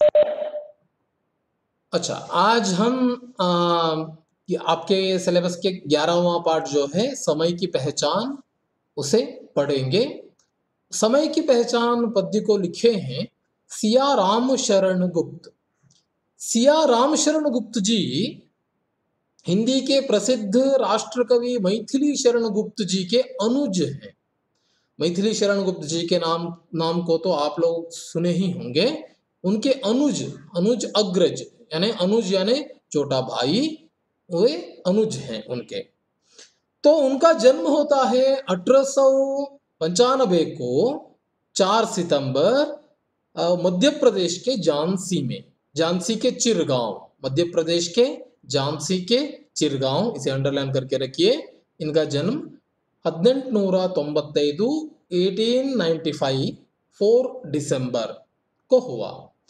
अच्छा आज हम आ, ये आपके सिलेबस के ग्यारहवा पार्ट जो है समय की पहचान उसे पढ़ेंगे समय की पहचान पद्य को लिखे हैं सिया राम शरण गुप्त सिया राम शरण गुप्त जी हिंदी के प्रसिद्ध राष्ट्र कवि मैथिली शरण गुप्त जी के अनुज हैं मैथिली शरण गुप्त जी के नाम नाम को तो आप लोग सुने ही होंगे उनके अनुज अनुज अग्रज यानी अनुज यानी छोटा भाई वे अनुज हैं उनके तो उनका जन्म होता है अठारह सौ पंचानबे को चार सितंबर अ, मध्य प्रदेश के झांसी में झांसी के चिरगांव मध्य प्रदेश के झांसी के चिरगांव इसे अंडरलाइन करके रखिए इनका जन्म ಹದಿನೆಂಟುನೂರ ತೊಂಬತ್ತೈದು ಏಟೀನ್ ನೈಂಟಿ ಫೈವ್ फोर दिसंबर को हुआ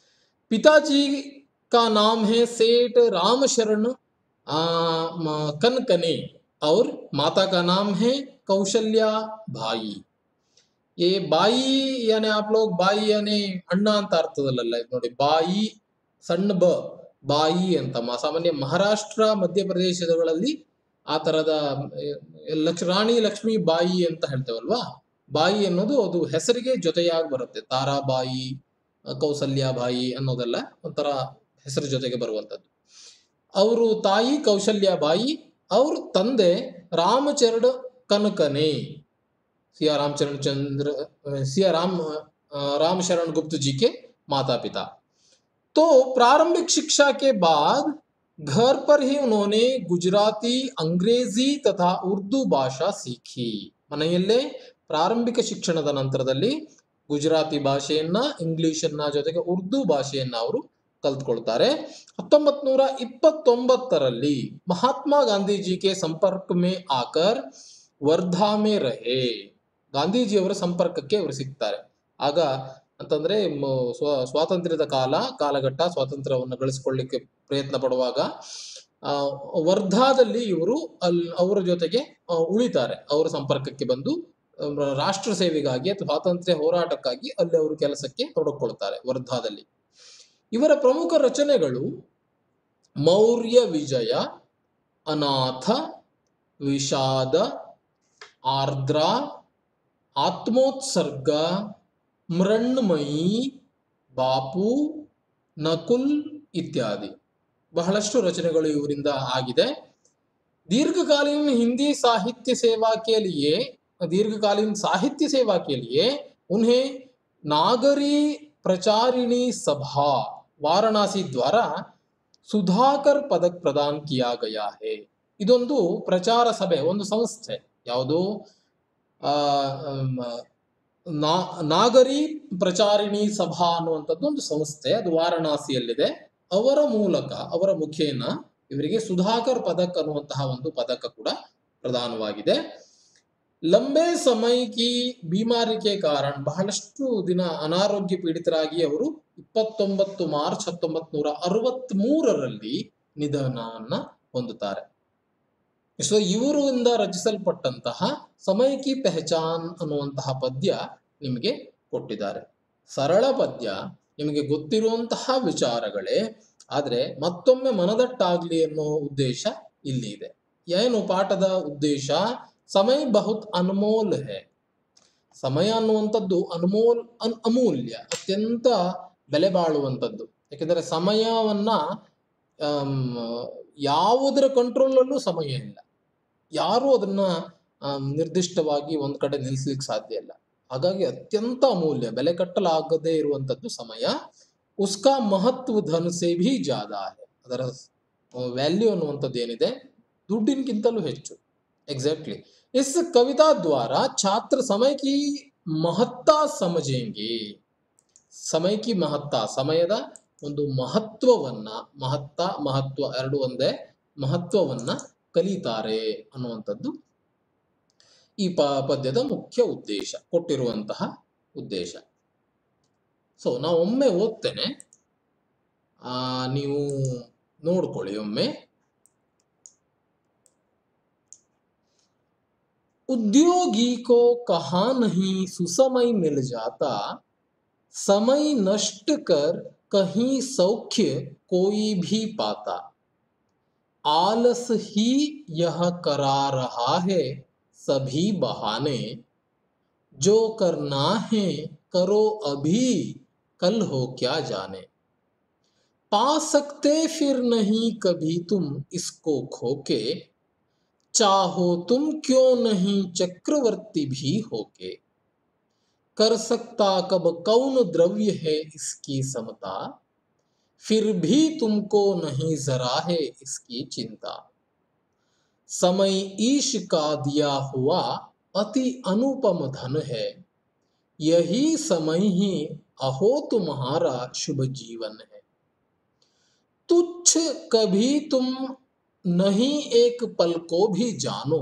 पिताजी का नाम है सेठ राम शरण आ, म- कनकने और माता का नाम है कौशल्या भाई ये ಬಾಯಿ ಯಾನೆ आप लोग ಬಾಯಿ ಯಾನೆ ಅಣ್ಣ ಅಂತ ಅರ್ಥದಲ್ಲ ಇದು ನೋಡಿ ಬಾಯಿ ಸಣ್ಣ ಬ ಬಾಯಿ ಅಂತ ಮ- ಸಾಮಾನ್ಯ ಮಹಾರಾಷ್ಟ್ರ ಮಧ್ಯಪ್ರದೇಶಗಳಲ್ಲಿ ಆ ತರದ ಲಕ್ಷ ರಾಣಿ ಲಕ್ಷ್ಮಿ ಬಾಯಿ ಅಂತ ಹೇಳ್ತೇವಲ್ವಾ ಬಾಯಿ ಅನ್ನೋದು ಅದು ಹೆಸರಿಗೆ ಜೊತೆಯಾಗಿ ಬರುತ್ತೆ ತಾರಾಬಾಯಿ ಕೌಸಲ್ಯ ಬಾಯಿ ಅನ್ನೋದೆಲ್ಲ ಒಂಥರ ಹೆಸರು ಜೊತೆಗೆ ಬರುವಂಥದ್ದು ಅವರು ತಾಯಿ ಕೌಶಲ್ಯ ಬಾಯಿ ಅವ್ರ ತಂದೆ ರಾಮಚರಣ ಕನಕನೆ सिया रामचरण चंद्र सिया राम अ, राम शरण गुप्त जी के माता पिता तो प्रारंभिक शिक्षा के बाद घर पर ही उन्होंने गुजराती अंग्रेजी तथा ಉರ್ದು ಭಾಷಾ सीखी ಮನೆಯಲ್ಲೇ ಪ್ರಾರಂಭಿಕ ಶಿಕ್ಷಣದ ನಂತರದಲ್ಲಿ ಗುಜರಾತಿ ಭಾಷೆಯನ್ನ ಇಂಗ್ಲಿಷನ್ನ ಜೊತೆಗೆ ಉರ್ದು ಭಾಷೆಯನ್ನ ಅವರು ಕಲ್ತ್ಕೊಳ್ತಾರೆ ಹತ್ತೊಂಬತ್ ನೂರ ಇಪ್ಪತ್ತೊಂಬತ್ತರಲ್ಲಿ ಮಹಾತ್ಮ ಗಾಂಧೀಜಿ ಕೆ ಸಂಪರ್ಕ ಮೇ ಆಕರ್ ವರ್ಧಾ ಮೇ ರಹೆ ಗಾಂಧೀಜಿಯವರ ಸಂಪರ್ಕಕ್ಕೆ ಅವರು ಸಿಗ್ತಾರೆ ಆಗ ಅಂತಂದ್ರೆ ಮ- ಸ್ವ ಸ್ವಾತಂತ್ರ್ಯದ ಕಾಲ ಕಾಲಘಟ್ಟ ಸ್ವಾತಂತ್ರ್ಯವನ್ನು ಗಳಿಸಿಕೊಳ್ಳಿಕ್ಕೆ ಪ್ರಯತ್ನ ಪಡುವಾಗ ಆ, ವರ್ಧಾದಲ್ಲಿ ಇವರು ಅಲ್ ಅವರ ಜೊತೆಗೆ ಆ, ಉಳಿತಾರೆ ಅವರ ಸಂಪರ್ಕಕ್ಕೆ ಬಂದು ಆ, ರಾಷ್ಟ್ರ ಸೇವೆಗಾಗಿ ಅಥವಾ ಸ್ವಾತಂತ್ರ್ಯ ಹೋರಾಟಕ್ಕಾಗಿ ಅಲ್ಲಿ ಅವರು ಕೆಲಸಕ್ಕೆ ತೊಡಗಿಕೊಳ್ತಾರೆ ವರ್ಧಾದಲ್ಲಿ ಇವರ ಪ್ರಮುಖ ರಚನೆಗಳು ಮೌರ್ಯ ವಿಜಯ ಅನಾಥ ವಿಷಾದ ಆರ್ದ್ರ ಆತ್ಮೋತ್ಸರ್ಗ ಮೃಣ್ಮಯಿ ಬಾಪು ನಕುಲ್ ಇತ್ಯಾದಿ ಬಹಳಷ್ಟು ರಚನೆಗಳು ಇವರಿಂದ ಆಗಿದೆ दीर्घकालीन हिंदी साहित्य सेवा के लिए दीर्घकालीन साहित्य सेवा के लिए उन्हें नागरी प्रचारिणी सभा वाराणसी द्वारा ಸುಧಾಕರ್ ಪದಕ್ ಪ್ರದಾನ್ ಕಿಯಾ ಗಯಾ ಹೇ ಇದೊಂದು ಪ್ರಚಾರ ಸಭೆ ಒಂದು ಸಂಸ್ಥೆ ಯಾವುದು ಆ, ಮ್, ನಾ- ನಾಗರಿ ಪ್ರಚಾರಿಣಿ ಸಭಾ ಅನ್ನುವಂಥದ್ದು ಒಂದು ಸಂಸ್ಥೆ ಅದು ವಾರಣಾಸಿಯಲ್ಲಿದೆ ಅವರ ಮೂಲಕ ಅವರ ಮುಖೇನ ಇವರಿಗೆ ಸುಧಾಕರ್ ಪದಕ್ ಅನ್ನುವಂತಹ ಒಂದು ಪದಕ ಕೂಡ ಪ್ರದಾನವಾಗಿದೆ ಲಂಬೆ ಸಮಯಕ್ಕೆ ಬೀಮಾರಿಕೆ ಕಾರಣ ಬಹಳಷ್ಟು ದಿನ ಅನಾರೋಗ್ಯ ಪೀಡಿತರಾಗಿ ಅವರು ಇಪ್ಪತ್ತೊಂಬತ್ತು ಮಾರ್ಚ್ ಹತ್ತೊಂಬತ್ ನೂರ ಅರವತ್ತ್ ಮೂರರಲ್ಲಿ ನಿಧನವನ್ನ ಹೊಂದುತ್ತಾರೆ ಸೊ ಇವರಿಂದ ರಚಿಸಲ್ಪಟ್ಟಂತಹ ಸಮಯ ಕಿ ಪೆಹಚಾನ್ ಅನ್ನುವಂತಹ ಪದ್ಯ ನಿಮಗೆ ಕೊಟ್ಟಿದ್ದಾರೆ ಸರಳ ಪದ್ಯ ನಿಮಗೆ ಗೊತ್ತಿರುವಂತಹ ವಿಚಾರಗಳೇ ಆದ್ರೆ ಮತ್ತೊಮ್ಮೆ ಮನದಟ್ಟಾಗ್ಲಿ ಅನ್ನೋ ಉದ್ದೇಶ ಇಲ್ಲಿ ಇದೆ ಏನು ಪಾಠದ ಉದ್ದೇಶ ಸಮಯ ಬಹುತ್ ಅನ್ಮೋಲ್ ಹೇ ಸಮಯ ಅನ್ನುವಂಥದ್ದು ಅನ್ಮೋಲ್ ಅನ್ ಅಮೂಲ್ಯ ಅತ್ಯಂತ ಬೆಲೆ ಬಾಳುವಂಥದ್ದು ಯಾಕೆಂದರೆ ಸಮಯವನ್ನ ಆಮ್, ಯಾವುದರ ಕಂಟ್ರೋಲಲ್ಲೂ ಸಮಯ ಇಲ್ಲ ಯಾರೂ ಅದನ್ನ ಆಮ್, ನಿರ್ದಿಷ್ಟವಾಗಿ ಒಂದ್ ಕಡೆ ನಿಲ್ಲಿಸ್ಲಿಕ್ಕೆ ಸಾಧ್ಯ ಇಲ್ಲ ಹಾಗಾಗಿ ಅತ್ಯಂತ ಅಮೂಲ್ಯ ಬೆಲೆ ಕಟ್ಟಲಾಗದೇ ಇರುವಂತದ್ದು ಸಮಯ ಉಸ್ಕಾ ಮಹತ್ವ ಧನ್ ಸೇ ಭಿ ಜಾದಾ ಹೈ ಅದರ ವ್ಯಾಲ್ಯೂ ಅನ್ನುವಂಥದ್ದು ಏನಿದೆ ದುಡ್ಡಿನಕ್ಕಿಂತಲೂ ಹೆಚ್ಚು ಎಕ್ಸಾಕ್ಟ್ಲಿ ಇಸ್ ಕವಿತಾ ದ್ವಾರ ಛಾತ್ರ ಸಮಯ ಕಿ ಮಹತ್ತಾ ಸಮಜೆಂಗೆ ಸಮಯ ಕಿ ಮಹತ್ತಾ ಸಮಯದ ಒಂದು ಮಹತ್ವವನ್ನ ಮಹತ್ತ ಮಹತ್ವ ಎರಡು ಒಂದೇ ಮಹತ್ವವನ್ನ ಕಲಿತಾರೆ ಅನ್ನುವಂಥದ್ದು ಈ ಪ ಪದ್ಯದ ಮುಖ್ಯ ಉದ್ದೇಶ ಕೊಟ್ಟಿರುವಂತಹ ಉದ್ದೇಶ ಸೊ ನಾವು ಒಮ್ಮೆ ಓದ್ತೇನೆ ಆ, ನೀವು ನೋಡ್ಕೊಳ್ಳಿ ಒಮ್ಮೆ उद्योगी को कहा नहीं सुसमय मिल जाता समय नष्ट कर कहीं सौख्य कोई भी पाता आलस ही यह करा रहा है सभी बहाने जो करना है करो अभी कल हो क्या जाने पा सकते फिर नहीं कभी तुम इसको खोके चाहो तुम क्यों नहीं चक्रवर्ती भी होके कर सकता कब कौन द्रव्य है इसकी समता फिर भी तुमको नहीं जरा है इसकी चिंता समय ईश का दिया हुआ अति अनुपम धन है यही समय ही अहो तुम्हारा शुभ जीवन है तुच्छ कभी तुम नहीं एक पल को भी जानो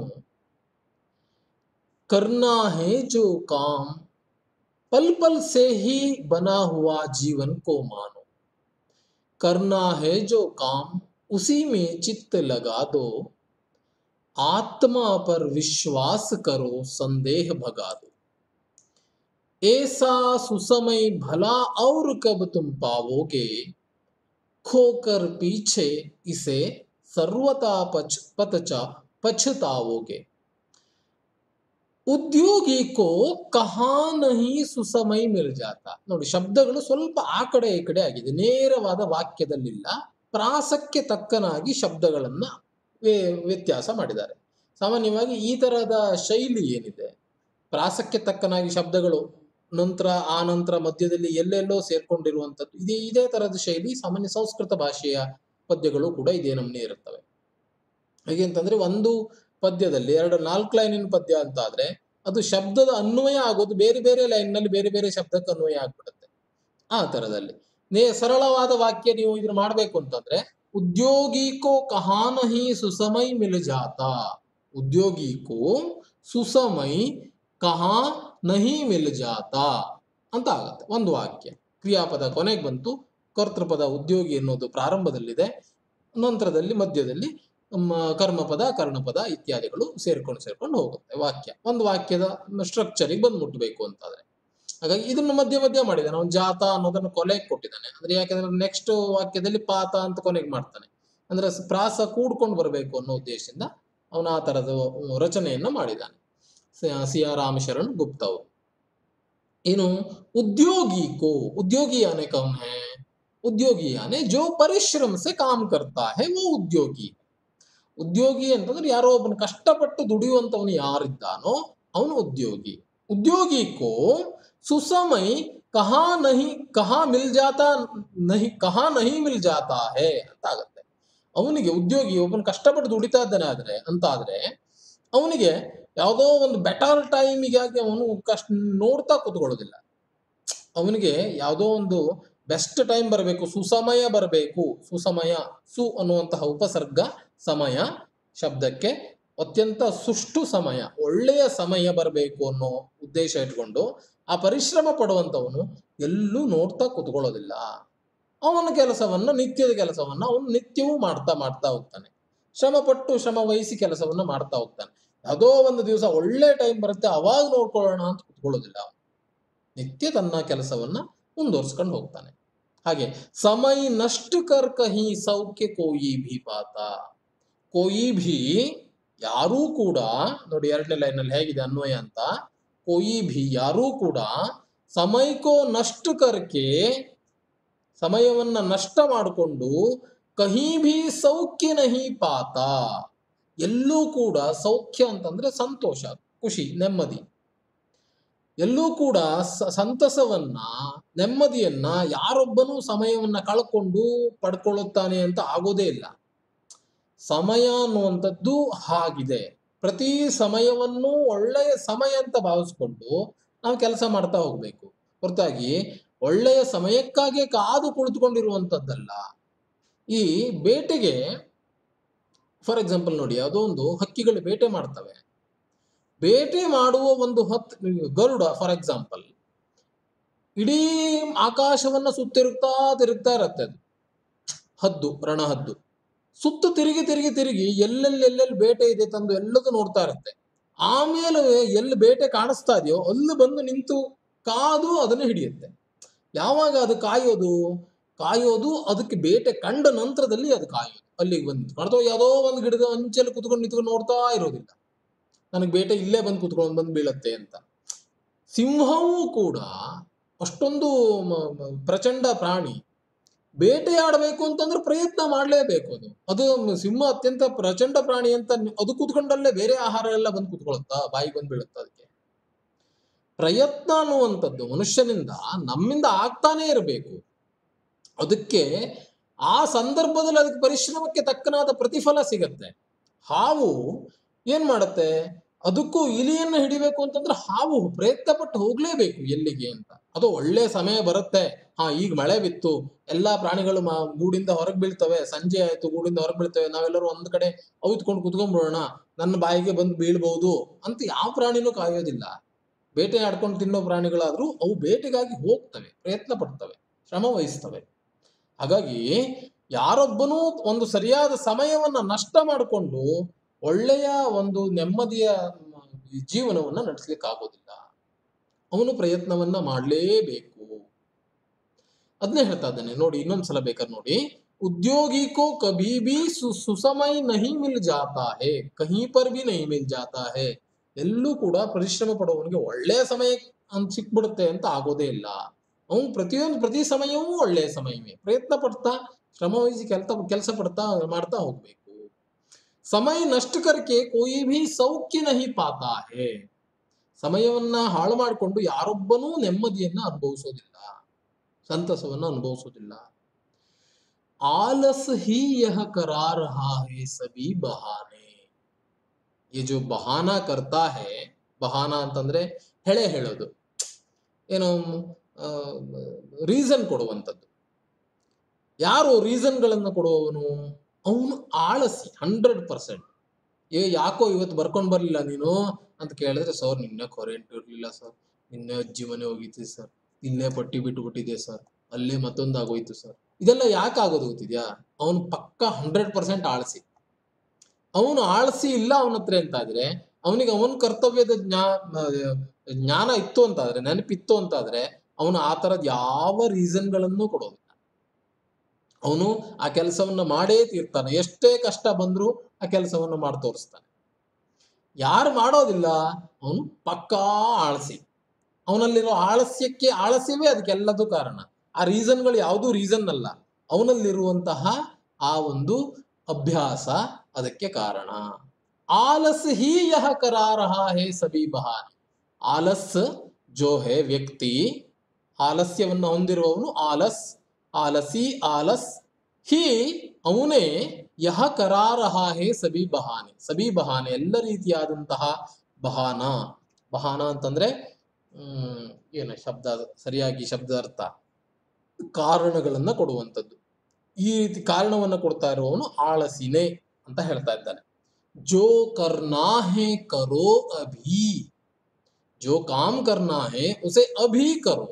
करना है जो काम पल पल से ही बना हुआ जीवन को मानो करना है जो काम उसी में चित्त लगा दो आत्मा पर विश्वास करो संदेह भगा दो ऐसा सुसमय भला और कब तुम पाओगे खोकर पीछे इसे सर्वता पच पतचा पछताओगे ಉದ್ಯೋಗಿಕೋ ಕಹಾ ನಹಿ ಸುಸಮೈ ಮಿಲ್ ಜಾತ ನೋಡಿ ಶಬ್ದಗಳು ಸ್ವಲ್ಪ ಆ ಕಡೆ ಈ ಕಡೆ ಆಗಿದೆ ನೇರವಾದ ವಾಕ್ಯದಲ್ಲಿಲ್ಲ ಪ್ರಾಸಕ್ಕೆ ತಕ್ಕನಾಗಿ ಶಬ್ದಗಳನ್ನ ವ್ಯ- ವ್ಯತ್ಯಾಸ ಮಾಡಿದ್ದಾರೆ ಸಾಮಾನ್ಯವಾಗಿ ಈ ತರಹದ ಶೈಲಿ ಏನಿದೆ ಪ್ರಾಸಕ್ಕೆ ತಕ್ಕನಾಗಿ ಶಬ್ದಗಳು ನಂತರ ಆ ನಂತರ ಮಧ್ಯದಲ್ಲಿ ಎಲ್ಲೆಲ್ಲೋ ಸೇರ್ಕೊಂಡಿರುವಂಥದ್ದು ಇದೇ ಇದೇ ತರಹದ ಶೈಲಿ ಸಾಮಾನ್ಯ ಸಂಸ್ಕೃತ ಭಾಷೆಯ ಪದ್ಯಗಳು ಕೂಡ ಇದೇ ನಮೂನೆ ಇರುತ್ತವೆ ಹೇಗೆ ಅಂತಂದ್ರೆ ಒಂದು ಪದ್ಯದಲ್ಲಿ ಎರಡು ನಾಲ್ಕು ಲೈನಿನ ಪದ್ಯ ಅಂತ ಆದ್ರೆ ಅದು ಶಬ್ದದ ಅನ್ವಯ ಆಗೋದು ಬೇರೆ ಬೇರೆ ಲೈನ್ ನಲ್ಲಿ ಬೇರೆ ಬೇರೆ ಶಬ್ದಕ್ಕೆ ಅನ್ವಯ ಆಗ್ಬಿಡುತ್ತೆ ಆ ತರದಲ್ಲಿ ನೇ ಸರಳವಾದ ವಾಕ್ಯ ನೀವು ಇದನ್ನ ಮಾಡ್ಬೇಕು ಅಂತಂದ್ರೆ ಉದ್ಯೋಗಿಕೋ ಕಹಾನಹಿ ಸುಸಮೈ ಮಿಲ್ ಜಾತ ಉದ್ಯೋಗಿಕೋ ಸುಸಮೈ ಕಹಾ ನಹಿ ಮಿಲ್ ಜಾತ ಅಂತ ಆಗತ್ತೆ ಒಂದು ವಾಕ್ಯ ಕ್ರಿಯಾಪದ ಕೊನೆಗೆ ಬಂತು ಕರ್ತೃಪದ ಉದ್ಯೋಗಿ ಅನ್ನೋದು ಪ್ರಾರಂಭದಲ್ಲಿದೆ ನಂತರದಲ್ಲಿ ಮಧ್ಯದಲ್ಲಿ ಮ, ಕರ್ಮಪದ ಕರ್ಣಪದ ಇತ್ಯಾದಿಗಳು ಸೇರ್ಕೊಂಡು ಸೇರ್ಕೊಂಡು ಹೋಗುತ್ತೆ ವಾಕ್ಯ ಒಂದು ವಾಕ್ಯದ ಸ್ಟ್ರಕ್ಚರಿಗೆ ಬಂದು ಮುಟ್ಟಬೇಕು ಅಂತಾದ್ರೆ ಹಾಗಾಗಿ ಇದನ್ನು ಮಧ್ಯ ಮಧ್ಯ ಮಾಡಿದ್ದಾನೆ ಅವನು ಜಾತ ಅನ್ನೋದನ್ನು ಕೊನೆಗೆ ಕೊಟ್ಟಿದ್ದಾನೆ ಅಂದ್ರೆ ಯಾಕಂದ್ರೆ ನೆಕ್ಸ್ಟ್ ವಾಕ್ಯದಲ್ಲಿ ಪಾತ ಅಂತ ಕೊನೆಗೆ ಮಾಡ್ತಾನೆ ಅಂದ್ರೆ ಸ- ಪ್ರಾಸ ಕೂಡ್ಕೊಂಡು ಬರಬೇಕು ಅನ್ನೋ ಉದ್ದೇಶದಿಂದ ಅವನು ಆ ತರದ ರಚನೆಯನ್ನ ಮಾಡಿದ್ದಾನೆ ಸ- ಸಿ ಆರ್ ರಾಮಶರಣ್ ಗುಪ್ತ ಅವರು ಇನ್ನು उद्योगी को उद्योगी यानी कौन है उद्योगी यानी जो ಪರಿಶ್ರಮ से काम करता है वो ಉದ್ಯೋಗಿ ಉದ್ಯೋಗಿ ಅಂತಂದ್ರೆ ಯಾರೋ ಒಬ್ಬನ ಕಷ್ಟಪಟ್ಟು ದುಡಿಯುವಂತವನು ಯಾರಿದ್ದಾನೋ ಅವನು ಉದ್ಯೋಗಿ ಉದ್ಯೋಗಿ ಕೋ ಸುಸಮೈ ಕಹಾ ನಹಿ ಕಹಾ ಮಿಲ್ ಜಾತಾ ನಹಿ ಕಹಾ ನಹಿ ಮಿಲ್ ಜಾತಾ ಹೇ ಅಂತ ಆಗತ್ತೆ ಅವನಿಗೆ ಉದ್ಯೋಗಿ ಒಬ್ಬನ ಕಷ್ಟಪಟ್ಟು ದುಡಿತಾ ಇದ್ದಾನೆ ಆದ್ರೆ ಅಂತ ಆದ್ರೆ ಅವನಿಗೆ ಯಾವುದೋ ಒಂದು ಬೆಟರ್ ಟೈಮಿಗಾಗಿ ಅವನು ಕಷ್ಟ ನೋಡ್ತಾ ಕೂತ್ಕೊಳ್ಳೋದಿಲ್ಲ ಅವನಿಗೆ ಯಾವುದೋ ಒಂದು ಬೆಸ್ಟ್ ಟೈಮ್ ಬರಬೇಕು ಸುಸಮಯ ಬರಬೇಕು ಸುಸಮಯ ಸು ಅನ್ನುವಂತಹ ಉಪಸರ್ಗ ಸಮಯ ಶಬ್ದಕ್ಕೆ ಅತ್ಯಂತ ಸುಷ್ಟು ಸಮಯ ಒಳ್ಳೆಯ ಸಮಯ ಬರಬೇಕು ಅನ್ನೋ ಉದ್ದೇಶ ಇಟ್ಕೊಂಡು ಆ ಪರಿಶ್ರಮ ಪಡುವಂತವನು ಎಲ್ಲೂ ನೋಡ್ತಾ ಕೂತ್ಕೊಳ್ಳೋದಿಲ್ಲ ಅವನ ಕೆಲಸವನ್ನ ನಿತ್ಯದ ಕೆಲಸವನ್ನ ಅವನು ನಿತ್ಯವೂ ಮಾಡ್ತಾ ಮಾಡ್ತಾ ಹೋಗ್ತಾನೆ ಶ್ರಮ ಪಟ್ಟು ಶ್ರಮ ವಹಿಸಿ ಕೆಲಸವನ್ನ ಮಾಡ್ತಾ ಹೋಗ್ತಾನೆ ಯಾವುದೋ ಒಂದು ದಿವಸ ಒಳ್ಳೆ ಟೈಮ್ ಬರುತ್ತೆ ಅವಾಗ ನೋಡ್ಕೊಳ್ಳೋಣ ಅಂತ ಕುತ್ಕೊಳ್ಳೋದಿಲ್ಲ ಅವನು ನಿತ್ಯ ತನ್ನ ಕೆಲಸವನ್ನ ಮುಂದುವರ್ಸ್ಕೊಂಡು ಹೋಗ್ತಾನೆ ಹಾಗೆ ಸಮಯ ನಷ್ಟ ಕರ್ ಕಹಿ ಸೌಖ್ಯ ಕೋಯಿ ಭೀ ಪಾತ ಕೋಯಿ ಭೀ ಯಾರೂ ಕೂಡ ನೋಡಿ ಎರಡನೇ ಲೈನಲ್ಲಿ ಹೇಗಿದೆ ಅನ್ವಯ ಅಂತ ಕೋಯಿ ಭೀ ಯಾರೂ ಕೂಡ ಸಮಯಕ್ಕೋ ನಷ್ಟ ಕರ್ಕೆ ಸಮಯವನ್ನ ನಷ್ಟ ಮಾಡಿಕೊಂಡು ಕಹಿ ಭೀ ಸೌಖ್ಯ ನಹಿ ಪಾತ ಎಲ್ಲೂ ಕೂಡ ಸೌಖ್ಯ ಅಂತಂದ್ರೆ ಸಂತೋಷ ಖುಷಿ ನೆಮ್ಮದಿ ಎಲ್ಲೂ ಕೂಡ ಸ- ಸಂತಸವನ್ನ ನೆಮ್ಮದಿಯನ್ನ ಯಾರೊಬ್ಬನೂ ಸಮಯವನ್ನ ಕಳ್ಕೊಂಡು ಪಡ್ಕೊಳ್ಳುತ್ತಾನೆ ಅಂತ ಆಗೋದೇ ಇಲ್ಲ ಸಮಯ ಅನ್ನುವಂಥದ್ದು ಹಾಗಿದೆ ಪ್ರತಿ ಸಮಯವನ್ನು ಒಳ್ಳೆಯ ಸಮಯ ಅಂತ ಭಾವಿಸ್ಕೊಂಡು ನಾವು ಕೆಲಸ ಮಾಡ್ತಾ ಹೋಗ್ಬೇಕು ಹೊರತಾಗಿ ಒಳ್ಳೆಯ ಸಮಯಕ್ಕಾಗಿ ಕಾದು ಕುಳಿತುಕೊಂಡಿರುವಂಥದ್ದಲ್ಲ ಈ ಬೇಟೆಗೆ ಫಾರ್ ಎಕ್ಸಾಂಪಲ್ ನೋಡಿ ಯಾವುದೋ ಒಂದು ಹಕ್ಕಿಗಳು ಬೇಟೆ ಮಾಡ್ತವೆ ಬೇಟೆ ಮಾಡುವ ಒಂದು ಹೊತ್ತು ಗರುಡ ಫಾರ್ ಎಕ್ಸಾಂಪಲ್ ಇಡೀ ಆಕಾಶವನ್ನ ಸುತ್ತಿರುತ್ತಾ ತಿರುಗ್ತಾ ಇರತ್ತೆ ಅದು ಹದ್ದು ರಣಹದ್ದು ಸುತ್ತ ತಿರುಗಿ ತಿರುಗಿ ತಿರುಗಿ ಎಲ್ಲೆಲ್ಲಿ ಎಲ್ಲೆಲ್ಲಿ ಬೇಟೆ ಇದೆ ತಂದು ಎಲ್ಲದೂ ನೋಡ್ತಾ ಇರುತ್ತೆ ಆಮೇಲೆ ಎಲ್ಲಿ ಬೇಟೆ ಕಾಣಿಸ್ತಾ ಇದೆಯೋ ಅಲ್ಲಿ ಬಂದು ನಿಂತು ಕಾದು ಅದನ್ನು ಹಿಡಿಯುತ್ತೆ ಯಾವಾಗ ಅದು ಕಾಯೋದು ಕಾಯೋದು ಅದಕ್ಕೆ ಬೇಟೆ ಕಂಡ ನಂತರದಲ್ಲಿ ಅದು ಕಾಯೋದು ಅಲ್ಲಿಗೆ ಬಂದು ನಿಂತ್ಕೊಂಡು ಅಥವಾ ಯಾವುದೋ ಒಂದು ಗಿಡದ ಅಂಚಲ್ಲಿ ಕುತ್ಕೊಂಡು ನಿಂತ್ಕೊಂಡು ನೋಡ್ತಾ ಇರೋದಿಲ್ಲ ನನಗೆ ಬೇಟೆ ಇಲ್ಲೇ ಬಂದು ಕುತ್ಕೊಂಡು ಬಂದು ಬೀಳತ್ತೆ ಅಂತ ಸಿಂಹವೂ ಕೂಡ ಅಷ್ಟೊಂದು ಮ- ಮ- ಪ್ರಚಂಡ ಪ್ರಾಣಿ ಬೇಟೆಯಾಡಬೇಕು ಅಂತಂದ್ರೆ ಪ್ರಯತ್ನ ಮಾಡಲೇಬೇಕು ಅದು ಅದು ಸಿಂಹ ಅತ್ಯಂತ ಪ್ರಚಂಡ ಪ್ರಾಣಿ ಅಂತ ನಿ- ಅದು ಕೂತ್ಕೊಂಡಲ್ಲೇ ಬೇರೆ ಆಹಾರ ಎಲ್ಲ ಬಂದು ಕೂತ್ಕೊಳ್ಳುತ್ತಾ ಬಾಯಿಗೆ ಬಂದು ಬೀಳುತ್ತಾ ಅದಕ್ಕೆ ಪ್ರಯತ್ನ ಅನ್ನುವಂಥದ್ದು ಮನುಷ್ಯನಿಂದ ನಮ್ಮಿಂದ ಆಗ್ತಾನೇ ಇರಬೇಕು ಅದಕ್ಕೆ ಆ ಸಂದರ್ಭದಲ್ಲಿ ಅದಕ್ಕೆ ಪರಿಶ್ರಮಕ್ಕೆ ತಕ್ಕನಾದ ಪ್ರತಿಫಲ ಸಿಗತ್ತೆ ಹಾವು ಏನ್ ಮಾಡುತ್ತೆ ಅದಕ್ಕೂ ಇಲಿಯನ್ನು ಹಿಡಿಬೇಕು ಅಂತಂದ್ರೆ ಹಾವು ಪ್ರಯತ್ನ ಪಟ್ಟು ಹೋಗ್ಲೇಬೇಕು ಎಲ್ಲಿಗೆ ಅಂತ ಅದು ಒಳ್ಳೆ ಸಮಯ ಬರುತ್ತೆ ಹಾ ಈಗ ಮಳೆ ಬಿತ್ತು ಎಲ್ಲಾ ಪ್ರಾಣಿಗಳು ಮ- ಗೂಡಿಂದ ಹೊರಗೆ ಬೀಳ್ತವೆ ಸಂಜೆ ಆಯ್ತು ಗೂಡಿಂದ ಹೊರಗೆ ಬೀಳ್ತವೆ ನಾವೆಲ್ಲರೂ ಒಂದ್ ಕಡೆ ಅವಿತ್ಕೊಂಡು ಕುತ್ಕೊಂಡ್ಬಿಡೋಣ ನನ್ನ ಬಾಯಿಗೆ ಬಂದು ಬೀಳ್ಬಹುದು ಅಂತ ಯಾವ ಪ್ರಾಣಿನೂ ಕಾಯೋದಿಲ್ಲ ಬೇಟೆ ಆಡ್ಕೊಂಡು ತಿನ್ನೋ ಪ್ರಾಣಿಗಳಾದ್ರೂ ಅವು ಬೇಟೆಗಾಗಿ ಹೋಗ್ತವೆ ಪ್ರಯತ್ನ ಪಡ್ತವೆ ಶ್ರಮ ವಹಿಸ್ತವೆ ಹಾಗಾಗಿ ಯಾರೊಬ್ಬನೂ ಒಂದು ಸರಿಯಾದ ಸಮಯವನ್ನ ನಷ್ಟ ಮಾಡಿಕೊಂಡು ಒಳ್ಳೆಯ ಒಂದು ನೆಮ್ಮದಿಯ ಮ, ಜೀವನವನ್ನ ನಡೆಸ್ಲಿಕ್ಕೆ ಆಗೋದಿಲ್ಲ ಅವನು ಪ್ರಯತ್ನವನ್ನ ಮಾಡಲೇಬೇಕು ಅದನ್ನೇ ಹೇಳ್ತಾ ಇದ್ದಾನೆ ನೋಡಿ ಇನ್ನೊಂದ್ಸಲ ಬೇಕಾದ್ರೆ ನೋಡಿ उद्योगी को कभी भी सु- सुसमय नहीं मिल जाता है कहीं पर भी नहीं मिल जाता है ಎಲ್ಲೂ ಕೂಡ ಪರಿಶ್ರಮ ಪಡುವವನಿಗೆ ಒಳ್ಳೆಯ ಸಮಯ ಅಂತ ಸಿಕ್ಬಿಡುತ್ತೆ ಅಂತ ಆಗೋದೇ ಇಲ್ಲ ಅವನು ಪ್ರತಿಯೊಂದು ಪ್ರತಿ ಸಮಯವೂ ಒಳ್ಳೆಯ ಸಮಯವೇ ಪ್ರಯತ್ನ ಪಡ್ತಾ ಶ್ರಮ ವಹಿಸಿ ಕೆಲಸ ಕೆಲಸ ಪಡ್ತಾ ಮಾಡ್ತಾ ಹೋಗ್ಬೇಕು ಸಮಯ ನಷ್ಟ ಕರ್ಕೆ ಕೋಯಿ ಭಿ ಸೌಖ್ಯ ನಹಿ ಪಾತಾ ಹೇ ಸಮಯವನ್ನ ಹಾಳು ಮಾಡಿಕೊಂಡು ಯಾರೊಬ್ಬನೂ ನೆಮ್ಮದಿಯನ್ನ ಅನುಭವಿಸೋದಿಲ್ಲ ಸಂತಸವನ್ನ ಅನುಭವಿಸೋದಿಲ್ಲ आलस ही यह करा रहा है सभी बहाने ये जो ಬಹಾನ करता है ಬಹಾನ ಅಂತಂದ್ರೆ ಹೆಳೆ ಹೇಳೋದು ಏನೋ ರೀಸನ್ ಕೊಡುವಂಥದ್ದು ಯಾರು ರೀಸನ್ಗಳನ್ನು ಕೊಡುವವನು ಅವನು ಆಳಸಿ ಹಂಡ್ರೆಡ್ ಪರ್ಸೆಂಟ್ ಏ ಯಾಕೋ ಇವತ್ತು ಬರ್ಕೊಂಡು ಬರಲಿಲ್ಲ ನೀನು ಅಂತ ಕೇಳಿದ್ರೆ ಸರ್ ನಿನ್ನೆ ಕರೆಂಟ್ ಇರಲಿಲ್ಲ ಸರ್ ನಿನ್ನೆ ಅಜ್ಜಿ ಮನೆ ಹೋಗಿತ್ತು ಸರ್ ನಿನ್ನೆ ಪಟ್ಟಿ ಬಿಟ್ಟು ಬಿಟ್ಟಿದೆ ಸರ್ ಅಲ್ಲೇ ಮತ್ತೊಂದು ಆಗೋಯ್ತು ಸರ್ ಇದೆಲ್ಲ ಯಾಕೆ ಆಗೋದು ಗೊತ್ತಿದ್ಯಾ ಅವನು ಪಕ್ಕ ಹಂಡ್ರೆಡ್ ಪರ್ಸೆಂಟ್ ಆಳಸಿ ಅವನು ಆಳಸಿ ಇಲ್ಲ ಅವನ ಹತ್ರ ಅಂತ ಆದ್ರೆ ಅವನಿಗೆ ಅವನ ಕರ್ತವ್ಯದ ಜ್ಞಾ ಜ್ಞಾನ ಇತ್ತು ಅಂತಾದ್ರೆ ನೆನಪಿತ್ತು ಅಂತಾದ್ರೆ ಅವನು ಆ ತರದ್ ಯಾವ ರೀಸನ್ಗಳನ್ನು ಕೊಡೋದಿಲ್ಲ ಅವನು ಆ ಕೆಲಸವನ್ನ ಮಾಡೇ ತೀರ್ತಾನೆ ಎಷ್ಟೇ ಕಷ್ಟ ಬಂದ್ರೂ ಆ ಕೆಲಸವನ್ನ ಮಾಡಿ ತೋರಿಸ್ತಾನೆ ಯಾರು ಮಾಡೋದಿಲ್ಲ ಅವನು ಪಕ್ಕಾ ಆಳಸಿ ಅವನಲ್ಲಿರೋ ಆಳಸ್ಯಕ್ಕೆ ಆಳಸ್ಯವೇ ಅದಕ್ಕೆಲ್ಲದೂ ಕಾರಣ ಆ ರೀಸನ್ಗಳು ಯಾವುದೂ ರೀಸನ್ ಅಲ್ಲ ಅವನಲ್ಲಿರುವಂತಹ ಆ ಒಂದು ಅಭ್ಯಾಸ ಅದಕ್ಕೆ ಕಾರಣ ಆಲಸ್ ಹಿ ಯಹ ಕರಾ ರಹಾ ಹೇ ಸಬಿ ಬಹಾನೆ ಆಲಸ್ ಜೋ ಹೇ ವ್ಯಕ್ತಿ ಆಲಸ್ಯವನ್ನು ಹೊಂದಿರುವವನು ಆಲಸ್ ಆಲಸಿ ಆಲಸ್ ಹಿ ಅವನೇ ಯಹ ಕರಾ ರಹಾ ಹೇ ಸಬಿ ಬಹಾನೆ ಸಬಿ ಬಹಾನೆ ಎಲ್ಲ ರೀತಿಯಾದಂತಹ ಬಹಾನ ಬಹಾನ ಅಂತಂದ್ರೆ ಹ್ಮ್ ಏನು ಶಬ್ದ ಸರಿಯಾಗಿ ಶಬ್ದ ಅರ್ಥ ಕಾರಣಗಳನ್ನ ಕೊಡುವಂಥದ್ದು ಈ ರೀತಿ ಕಾರಣವನ್ನ ಕೊಡ್ತಾ ಇರುವವನು ಆಳಸಿನೇ ಅಂತ ಹೇಳ್ತಾ ಇದ್ದಾನೆ ಜೋ ಕರ್ನಾ ಹೇ ಕರೋ ಅಭಿ जो काम करना है उसे अभी करो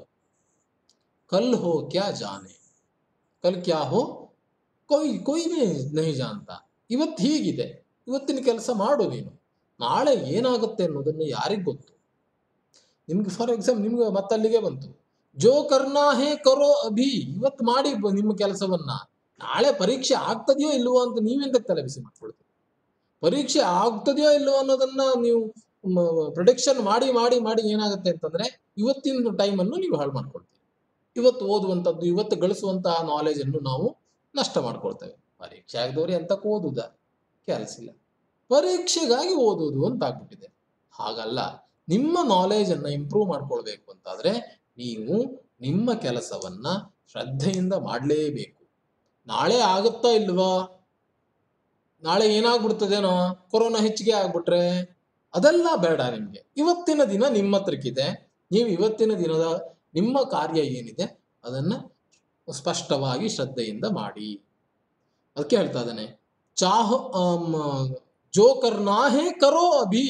कल हो क्या जाने कल क्या हो कोई कोई भी नहीं जानता ಇವತ್ತು ಹೀಗಿದೆ ಇವತ್ತಿನ ಕೆಲಸ ಮಾಡು ನೀನು ನಾಳೆ ಏನಾಗುತ್ತೆ ಅನ್ನೋದನ್ನು ಯಾರಿಗ್ ಗೊತ್ತು ನಿಮ್ಗೆ ಫಾರ್ ಎಕ್ಸಾಂಪಲ್ ನಿಮ್ಗೆ ಮತ್ತಲ್ಲಿಗೆ ಬಂತು ಜೋ ಕರ್ನಾ ಹೇ ಕರೋ ಅಭಿ ಇವತ್ತು ಮಾಡಿ ಬ- ನಿಮ್ಮ ಕೆಲಸವನ್ನ ನಾಳೆ ಪರೀಕ್ಷೆ ಆಗ್ತದೆಯೋ ಇಲ್ವೋ ಅಂತ ನೀವೆಂತ ತಲೆ ಬಿಸಿ ಮಾಡ್ಕೊಳ್ತೀರಿ ಪರೀಕ್ಷೆ ಆಗ್ತದೆಯೋ ಇಲ್ವೋ ಅನ್ನೋದನ್ನ ನೀವು ಪ್ರೊಡಿಕ್ಷನ್ ಮಾಡಿ ಮಾಡಿ ಮಾಡಿ ಏನಾಗುತ್ತೆ ಅಂತಂದ್ರೆ ಇವತ್ತಿನ ಟೈಮ್ ಅನ್ನು ನೀವು ಹಾಳು ಮಾಡ್ಕೊಳ್ತೀವಿ ಇವತ್ತು ಓದುವಂಥದ್ದು ಇವತ್ತು ಗಳಿಸುವಂತಹ ನಾಲೆಜ್ ಅನ್ನು ನಾವು ನಷ್ಟ ಮಾಡ್ಕೊಳ್ತೇವೆ ಪರೀಕ್ಷೆ ಆಗದವ್ರು ಎಂತಕ್ಕೆ ಓದುದ ಕೆಲಸ ಇಲ್ಲ ಪರೀಕ್ಷೆಗಾಗಿ ಓದುವುದು ಅಂತ ಆಗ್ಬಿಟ್ಟಿದೆ ಹಾಗಲ್ಲ ನಿಮ್ಮ ನಾಲೆಜ್ ಅನ್ನ ಇಂಪ್ರೂವ್ ಮಾಡ್ಕೊಳ್ಬೇಕು ಅಂತಾದ್ರೆ ನೀವು ನಿಮ್ಮ ಕೆಲಸವನ್ನ ಶ್ರದ್ಧೆಯಿಂದ ಮಾಡಲೇಬೇಕು ನಾಳೆ ಆಗುತ್ತಾ ಇಲ್ವಾ ನಾಳೆ ಏನಾಗ್ಬಿಡ್ತದೇನೋ ಕೊರೋನಾ ಹೆಚ್ಚಿಗೆ ಆಗ್ಬಿಟ್ರೆ ಅದೆಲ್ಲ ಬೇಡ ನಿಮ್ಗೆ ಇವತ್ತಿನ ದಿನ ನಿಮ್ಮ ಹತ್ರಕ್ಕಿದೆ ನೀವು ಇವತ್ತಿನ ದಿನದ ನಿಮ್ಮ ಕಾರ್ಯ ಏನಿದೆ ಅದನ್ನ ಸ್ಪಷ್ಟವಾಗಿ ಶ್ರದ್ಧೆಯಿಂದ ಮಾಡಿ ಅದಕ್ಕೆ ಹೇಳ್ತಾ ಇದ್ದಾನೆ ಚಾಹ ಆಮ್, ಜೋ ಕರ್ನಾ ಹೇ ಕರೋ ಅಭಿ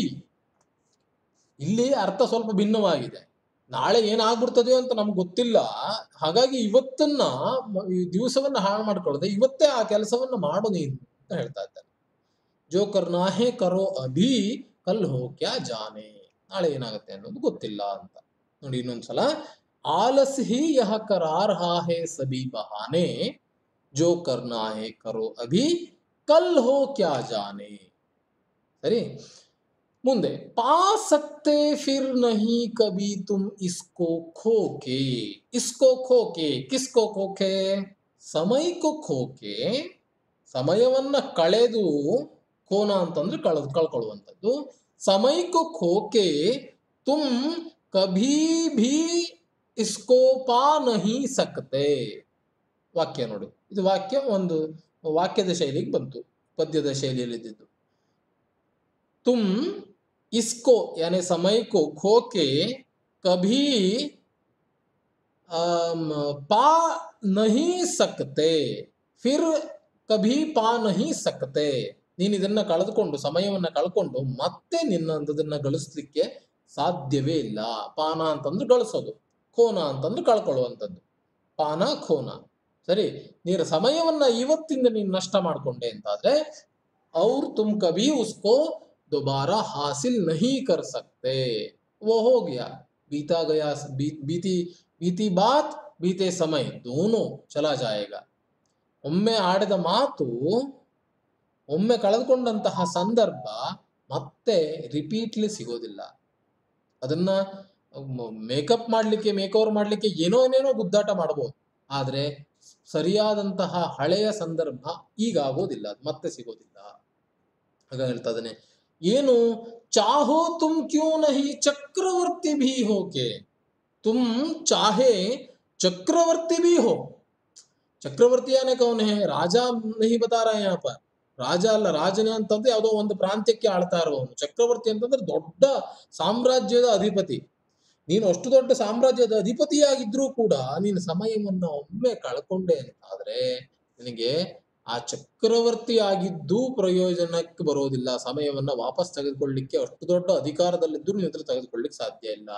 ಇಲ್ಲಿ ಅರ್ಥ ಸ್ವಲ್ಪ ಭಿನ್ನವಾಗಿದೆ ನಾಳೆ ಏನಾಗ್ಬಿಡ್ತದೆಯೋ ಅಂತ ನಮ್ಗೆ ಗೊತ್ತಿಲ್ಲ ಹಾಗಾಗಿ ಇವತ್ತನ್ನ ಮ- ಈ ದಿವಸವನ್ನ ಹಾಳು ಮಾಡ್ಕೊಳ್ಳದೆ ಇವತ್ತೇ ಆ ಕೆಲಸವನ್ನ ಮಾಡು ನೀನು ಅಂತ ಹೇಳ್ತಾ ಇದ್ದಾನೆ ಜೋ ಕರ್ನಾ ಹೇ ಕರೋ ಅಭಿ ಕಲ್ ಹೋ ಕ್ಯಾ ಜಾನೆ ನಾಳೆ ಏನಾಗುತ್ತೆ ಅನ್ನೋದು ಗೊತ್ತಿಲ್ಲ ಅಂತ ನೋಡಿ ಇನ್ನೊಂದ್ಸಲ आलस ही यह करा रहा है सभी बहाने जो करना है करो अभी कल हो क्या जाने सही ಮುಂದೆ पा सकते फिर नहीं कभी तुम इसको खो के इसको खो के किसको खो के ಸಮಯಕ್ಕೂ ಖೋಕೆ ಸಮಯವನ್ನ ಕಳೆದು ಕೋನ ಅಂತಂದ್ರೆ ಕಳೆದು ಕಳ್ಕೊಳ್ಳುವಂಥದ್ದು ಸಮಯಕ್ಕೂ ಖೋಕೆ ತುಮ್ ಕಭೀ ಭೀ ಇಸ್ಕೋ ಪಾ ನಹಿ ಸಕ್ತೆ ವಾಕ್ಯ ನೋಡಿ ಇದು ವಾಕ್ಯ ಒಂದು ವಾಕ್ಯದ ಶೈಲಿಗೆ ಬಂತು ಪದ್ಯದ ಶೈಲಿಯಲ್ಲಿ ಇದ್ದಿದ್ದು ತುಮ್ इसको यानी समय को खो के कभी अम, पा नहीं सकते फिर ಕಭಿ ಪಾ ನಹಿ ಸಕ್ತೆ ನೀನು ಇದನ್ನ ಕಳೆದುಕೊಂಡು ಸಮಯವನ್ನ ಕಳ್ಕೊಂಡು ಮತ್ತೆ ನಿನ್ನದನ್ನ ಗಳಿಸ್ಲಿಕ್ಕೆ ಸಾಧ್ಯವೇ ಇಲ್ಲ ಪಾನ ಅಂತಂದ್ರೆ ಗಳಿಸೋದು ಖೋನ ಅಂತಂದ್ರೆ ಕಳ್ಕೊಳ್ಳುವಂಥದ್ದು ಪಾನ ಖೋನ ಸರಿ ನೀನು ಸಮಯವನ್ನ ಇವತ್ತಿಂದ ನೀನು ನಷ್ಟ ಮಾಡ್ಕೊಂಡೆ ಅಂತಾದ್ರೆ ಅವ್ರು ತುಮ್ ಕಭಿ ಉಸ್ಕೋ दोबारा हासिल नहीं कर सकते वो हो गया बीता गया बी, बीती बीती बात बीते समय दोनों चला जाएगा ಒಮ್ಮೆ ಆಡಿದ ಮಾತು ಒಮ್ಮೆ ಕಳೆದುಕೊಂಡಂತಹ ಸಂದರ್ಭ ಮತ್ತೆ ರಿಪೀಟ್ಲಿ ಸಿಗೋದಿಲ್ಲ ಅದನ್ನ ಮೇಕಪ್ ಮಾಡಲಿಕ್ಕೆ ಮೇಕ್ ಓವರ್ ಮಾಡಲಿಕ್ಕೆ ಏನೋ ಏನೇನೋ ಗುದ್ದಾಟ ಮಾಡ್ಬೋದು ಆದ್ರೆ ಸರಿಯಾದಂತಹ ಹಳೆಯ ಸಂದರ್ಭ ಈಗ ಆಗೋದಿಲ್ಲ ಅದು ಮತ್ತೆ ಸಿಗೋದಿಲ್ಲ ಆಗ ಹೇಳ್ತಾ ಇದ್ದಾನೆ ಏನು ಚಾಹೋ ತುಮ್ ಕ್ಯೂ ನಹಿ ಚಕ್ರವರ್ತಿ ಭೀ ಹೋಕೆ तुम चाहे चक्रवर्ती भी हो ಚಕ್ರವರ್ತಿ ಯಾನೆ ಕೌನ್ ಹೇ ರಾಜ ನಹಿ ಬತಾ ರहा है यहाँ पर ರಾಜ ಅಲ್ಲ ರಾಜನೇ ಅಂತಂದ್ರೆ ಯಾವುದೋ ಒಂದು ಪ್ರಾಂತ್ಯಕ್ಕೆ ಆಳ್ತಾ ಇರುವವನು ಚಕ್ರವರ್ತಿ ಅಂತಂದ್ರೆ ದೊಡ್ಡ ಸಾಮ್ರಾಜ್ಯದ ಅಧಿಪತಿ ನೀನು ಅಷ್ಟು ದೊಡ್ಡ ಸಾಮ್ರಾಜ್ಯದ ಅಧಿಪತಿಯಾಗಿದ್ರೂ ಕೂಡ ನೀನು ಸಮಯವನ್ನ ಒಮ್ಮೆ ಕಳ್ಕೊಂಡೆ ಅಂತಾದ್ರೆ ನಿನಗೆ ಆ ಚಕ್ರವರ್ತಿ ಆಗಿದ್ದು ಪ್ರಯೋಜನಕ್ಕೆ ಬರೋದಿಲ್ಲ ಸಮಯವನ್ನ ವಾಪಸ್ ತೆಗೆದುಕೊಳ್ಳಿಕ್ಕೆ ಅಷ್ಟು ದೊಡ್ಡ ಅಧಿಕಾರದಲ್ಲಿದ್ದು ನೀನು ಹತ್ರ ತೆಗೆದುಕೊಳ್ಳಿಕ್ಕೆ ಸಾಧ್ಯ ಇಲ್ಲ